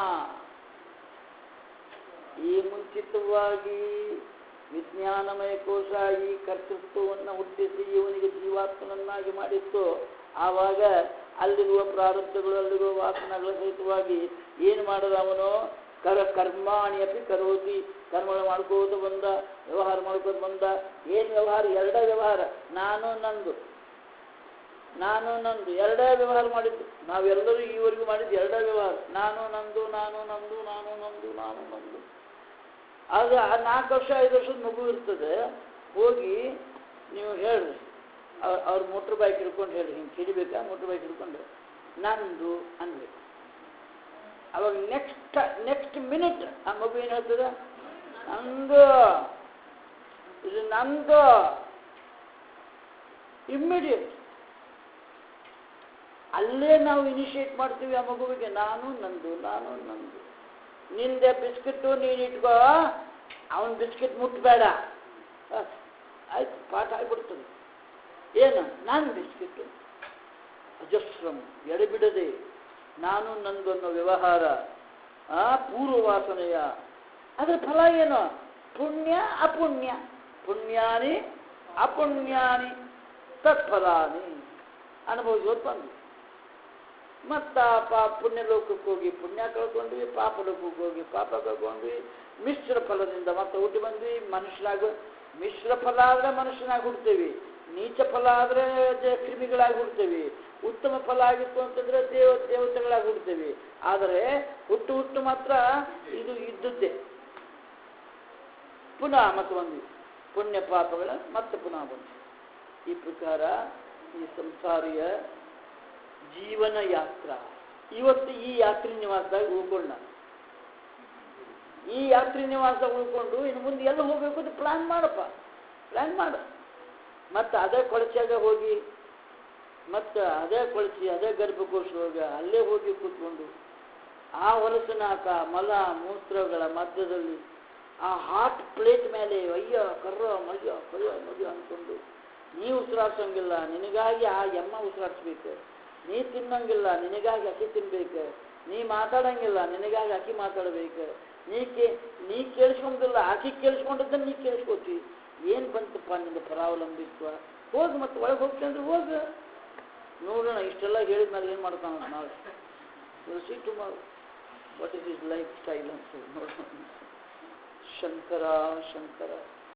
ಈ ಮುಂಚಿತವಾಗಿ ವಿಜ್ಞಾನಮಯ ಕೋಶ ಈ ಕರ್ತೃತ್ವವನ್ನು ಹುಟ್ಟಿಸಿ ಇವನಿಗೆ ಜೀವಾತ್ಮನನ್ನಾಗಿ ಮಾಡಿತ್ತು ಆವಾಗ ಅಲ್ಲಿರುವ ಪ್ರಾರಬ್ಧಗಳು ಅಲ್ಲಿರುವ ವಾಸನಗಳ ಸಹಿತವಾಗಿ ಏನು ಮಾಡದ ಅವನು ಕರ ಕರ್ಮಾಣಿ ಅಪಿ ಕರೋತಿ ಕರ್ಮಗಳು ಮಾಡ್ಕೋತ ಬಂದ ವ್ಯವಹಾರ ಮಾಡ್ಕೋತ ಬಂದ ಏನು ವ್ಯವಹಾರ ಎರಡೇ ವ್ಯವಹಾರ ನಾನು ನಂದು ನಾನು ನಂದು ಎರಡೇ ವ್ಯವಹಾರ ಮಾಡಿದ್ದು ನಾವೆಲ್ಲರೂ ಈವರೆಗೂ ಮಾಡಿದ್ದು ಎರಡೇ ವ್ಯವಹಾರ ನಾನು ನಂದು ನಾನು ನಂದು ನಾನು ನಂದು ನಾನು ನಂದು ಆಗ ಆ ನಾಲ್ಕು ವರ್ಷ ಐದು ವರ್ಷದ ಮಗು ಇರ್ತದೆ ಹೋಗಿ ನೀವು ಹೇಳ್ರಿ ಅವ್ರ ಅವ್ರ ಮೋಟ್ರ್ ಬೈಕ್ ಹಿಡ್ಕೊಂಡು ಹೇಳ್ರಿ ಹಿಂಗೆ ಹಿಡಿಬೇಕಾ ಮೋಟ್ರ್ ಬೈಕ್ ಹಿಡ್ಕೊಂಡು ನಂದು ಅನ್ಬೇಕು ಅವಾಗ ನೆಕ್ಸ್ಟ್ ನೆಕ್ಸ್ಟ್ ಮಿನಿಟ್ ಆ ಮಗು ಏನು ಹೇಳ್ತದೆ ನಂದು ಇದು ನಂದು ಇಮ್ಮಿಡಿಯೇಟ್ ಅಲ್ಲೇ ನಾವು ಇನಿಷಿಯೇಟ್ ಮಾಡ್ತೀವಿ ಆ ಮಗುವಿಗೆ ನಾನು ನಂದು ನಾನು ನಂದು ನಿಂದೆ ಬಿಸ್ಕಿಟ್ಟು ನೀನು ಇಟ್ಕೋ ಅವನ ಬಿಸ್ಕಿಟ್ ಮುಟ್ಟಬೇಡ ಆಯ್ತು ಪಾಠ ಆಗ್ಬಿಡ್ತದೆ ಏನು ನಾನು ಬಿಸ್ಕಿಟ್ಟು ಅಜಸ್ರಂ ಎಡೆಬಿಡದೆ ನಾನು ನಂದು ಅನ್ನೋ ವ್ಯವಹಾರ ಆ ಪೂರ್ವವಾಸನೆಯ ಅದರ ಫಲ ಏನು ಪುಣ್ಯ ಅಪುಣ್ಯ ಪುಣ್ಯಾನಿ ಅಪುಣ್ಯಾನಿ ತತ್ಫಲಾನಿ ಅನುಭವಿಸೋದು ಬಂದು ಮತ್ತ ಪಾ ಪುಣ್ಯ ಲೋಕಕ್ಕೆ ಹೋಗಿ ಪುಣ್ಯ ಕಳ್ಕೊಂಡ್ವಿ ಪಾಪ ಲೋಕಕ್ಕೆ ಹೋಗಿ ಪಾಪ ಕಳ್ಕೊಂಡ್ವಿ ಮಿಶ್ರ ಫಲದಿಂದ ಮತ್ತೆ ಹುಟ್ಟಿ ಬಂದ್ವಿ ಮನುಷ್ಯರಾಗ ಮಿಶ್ರ ಫಲ ಆದರೆ ಮನುಷ್ಯನಾಗಿ ಹುಡ್ತೇವಿ ನೀಚ ಫಲ ಆದರೆ ಕ್ರಿಮಿಗಳಾಗಿ ಹುಡ್ತೇವಿ ಉತ್ತಮ ಫಲ ಆಗಿತ್ತು ಅಂತಂದ್ರೆ ದೇವ ದೇವತೆಗಳಾಗಿ ಹುಡ್ತೇವಿ ಆದರೆ ಹುಟ್ಟು ಹುಟ್ಟು ಮಾತ್ರ ಇದು ಇದ್ದದ್ದೇ ಪುನಃ ಮತ್ತೆ ಬಂದ್ವಿ ಪುಣ್ಯ ಪಾಪಗಳ ಮತ್ತೆ ಪುನಃ ಬಂದ್ವಿ ಈ ಪ್ರಕಾರ ಈ ಸಂಸಾರಿಯ ಜೀವನ ಯಾತ್ರ ಇವತ್ತು ಈ ಯಾತ್ರಿ ನಿವಾಸದಾಗ ಉಳ್ಕೊಂಡ ಈ ಯಾತ್ರಿ ನಿವಾಸದಾಗ ಉಳ್ಕೊಂಡು ಇನ್ನು ಮುಂದೆ ಎಲ್ಲ ಹೋಗ್ಬೇಕು ಅಂತ ಪ್ಲಾನ್ ಮಾಡಪ್ಪ ಪ್ಲಾನ್ ಮಾಡು ಮತ್ತು ಅದೇ ಕೊಳಚಾಗ ಹೋಗಿ ಮತ್ತು ಅದೇ ಕೊಳಚಿ ಅದೇ ಗರ್ಭಕೋಶದೊಳಗೆ ಅಲ್ಲೇ ಹೋಗಿ ಕೂತ್ಕೊಂಡು ಆ ಹೊಲಸಿನಾಕ ಮಲ ಮೂತ್ರಗಳ ಮಧ್ಯದಲ್ಲಿ ಆ ಹಾಟ್ ಪ್ಲೇಟ್ ಮೇಲೆ ಅಯ್ಯ ಕರ್ರ ಮಯ್ಯ ಕಯ್ಯ ಮಯ್ಯ ಅಂದ್ಕೊಂಡು ನೀ ಉಸಿರಾಡ್ಸೋಂಗಿಲ್ಲ ನಿನಗಾಗಿ ಆ ಎಮ್ಮ ಉಸಿರಾಡ್ಸ್ಬೇಕು ನೀ ತಿನ್ನಂಗಿಲ್ಲ ನಿನಗಾಗಿ ಅಕ್ಕಿ ತಿನ್ಬೇಕು ನೀ ಮಾತಾಡಂಗಿಲ್ಲ ನಿನಗಾಗಿ ಅಕ್ಕಿ ಮಾತಾಡ್ಬೇಕು ನೀ ಕೇ ನೀ ಕೇಳಿಸ್ಕೊಂದಿಲ್ಲ ಆಕಿ ಕೇಳಿಸ್ಕೊಂಡಿದ್ದ ನೀ ಕೇಳಿಸ್ಕೋತಿ ಏನು ಬಂತಪ್ಪ ನಿಂದು ಪರಾವಲಂಬಿತ್ವ ಹೋಗಿ ಮತ್ತೆ ಒಳಗೆ ಹೋಗ್ತೀನಿ ಅಂದ್ರೆ ಹೋಗು ನೋಡೋಣ ಇಷ್ಟೆಲ್ಲ ಹೇಳಿದ ಮೇಲೆ ಏನು ಮಾಡ್ತಾನ ನಾಳೆ see tomorrow what is is lifestyle ಅಂತ ನೋಡೋಣ ಶಂಕರ ಶಂಕರ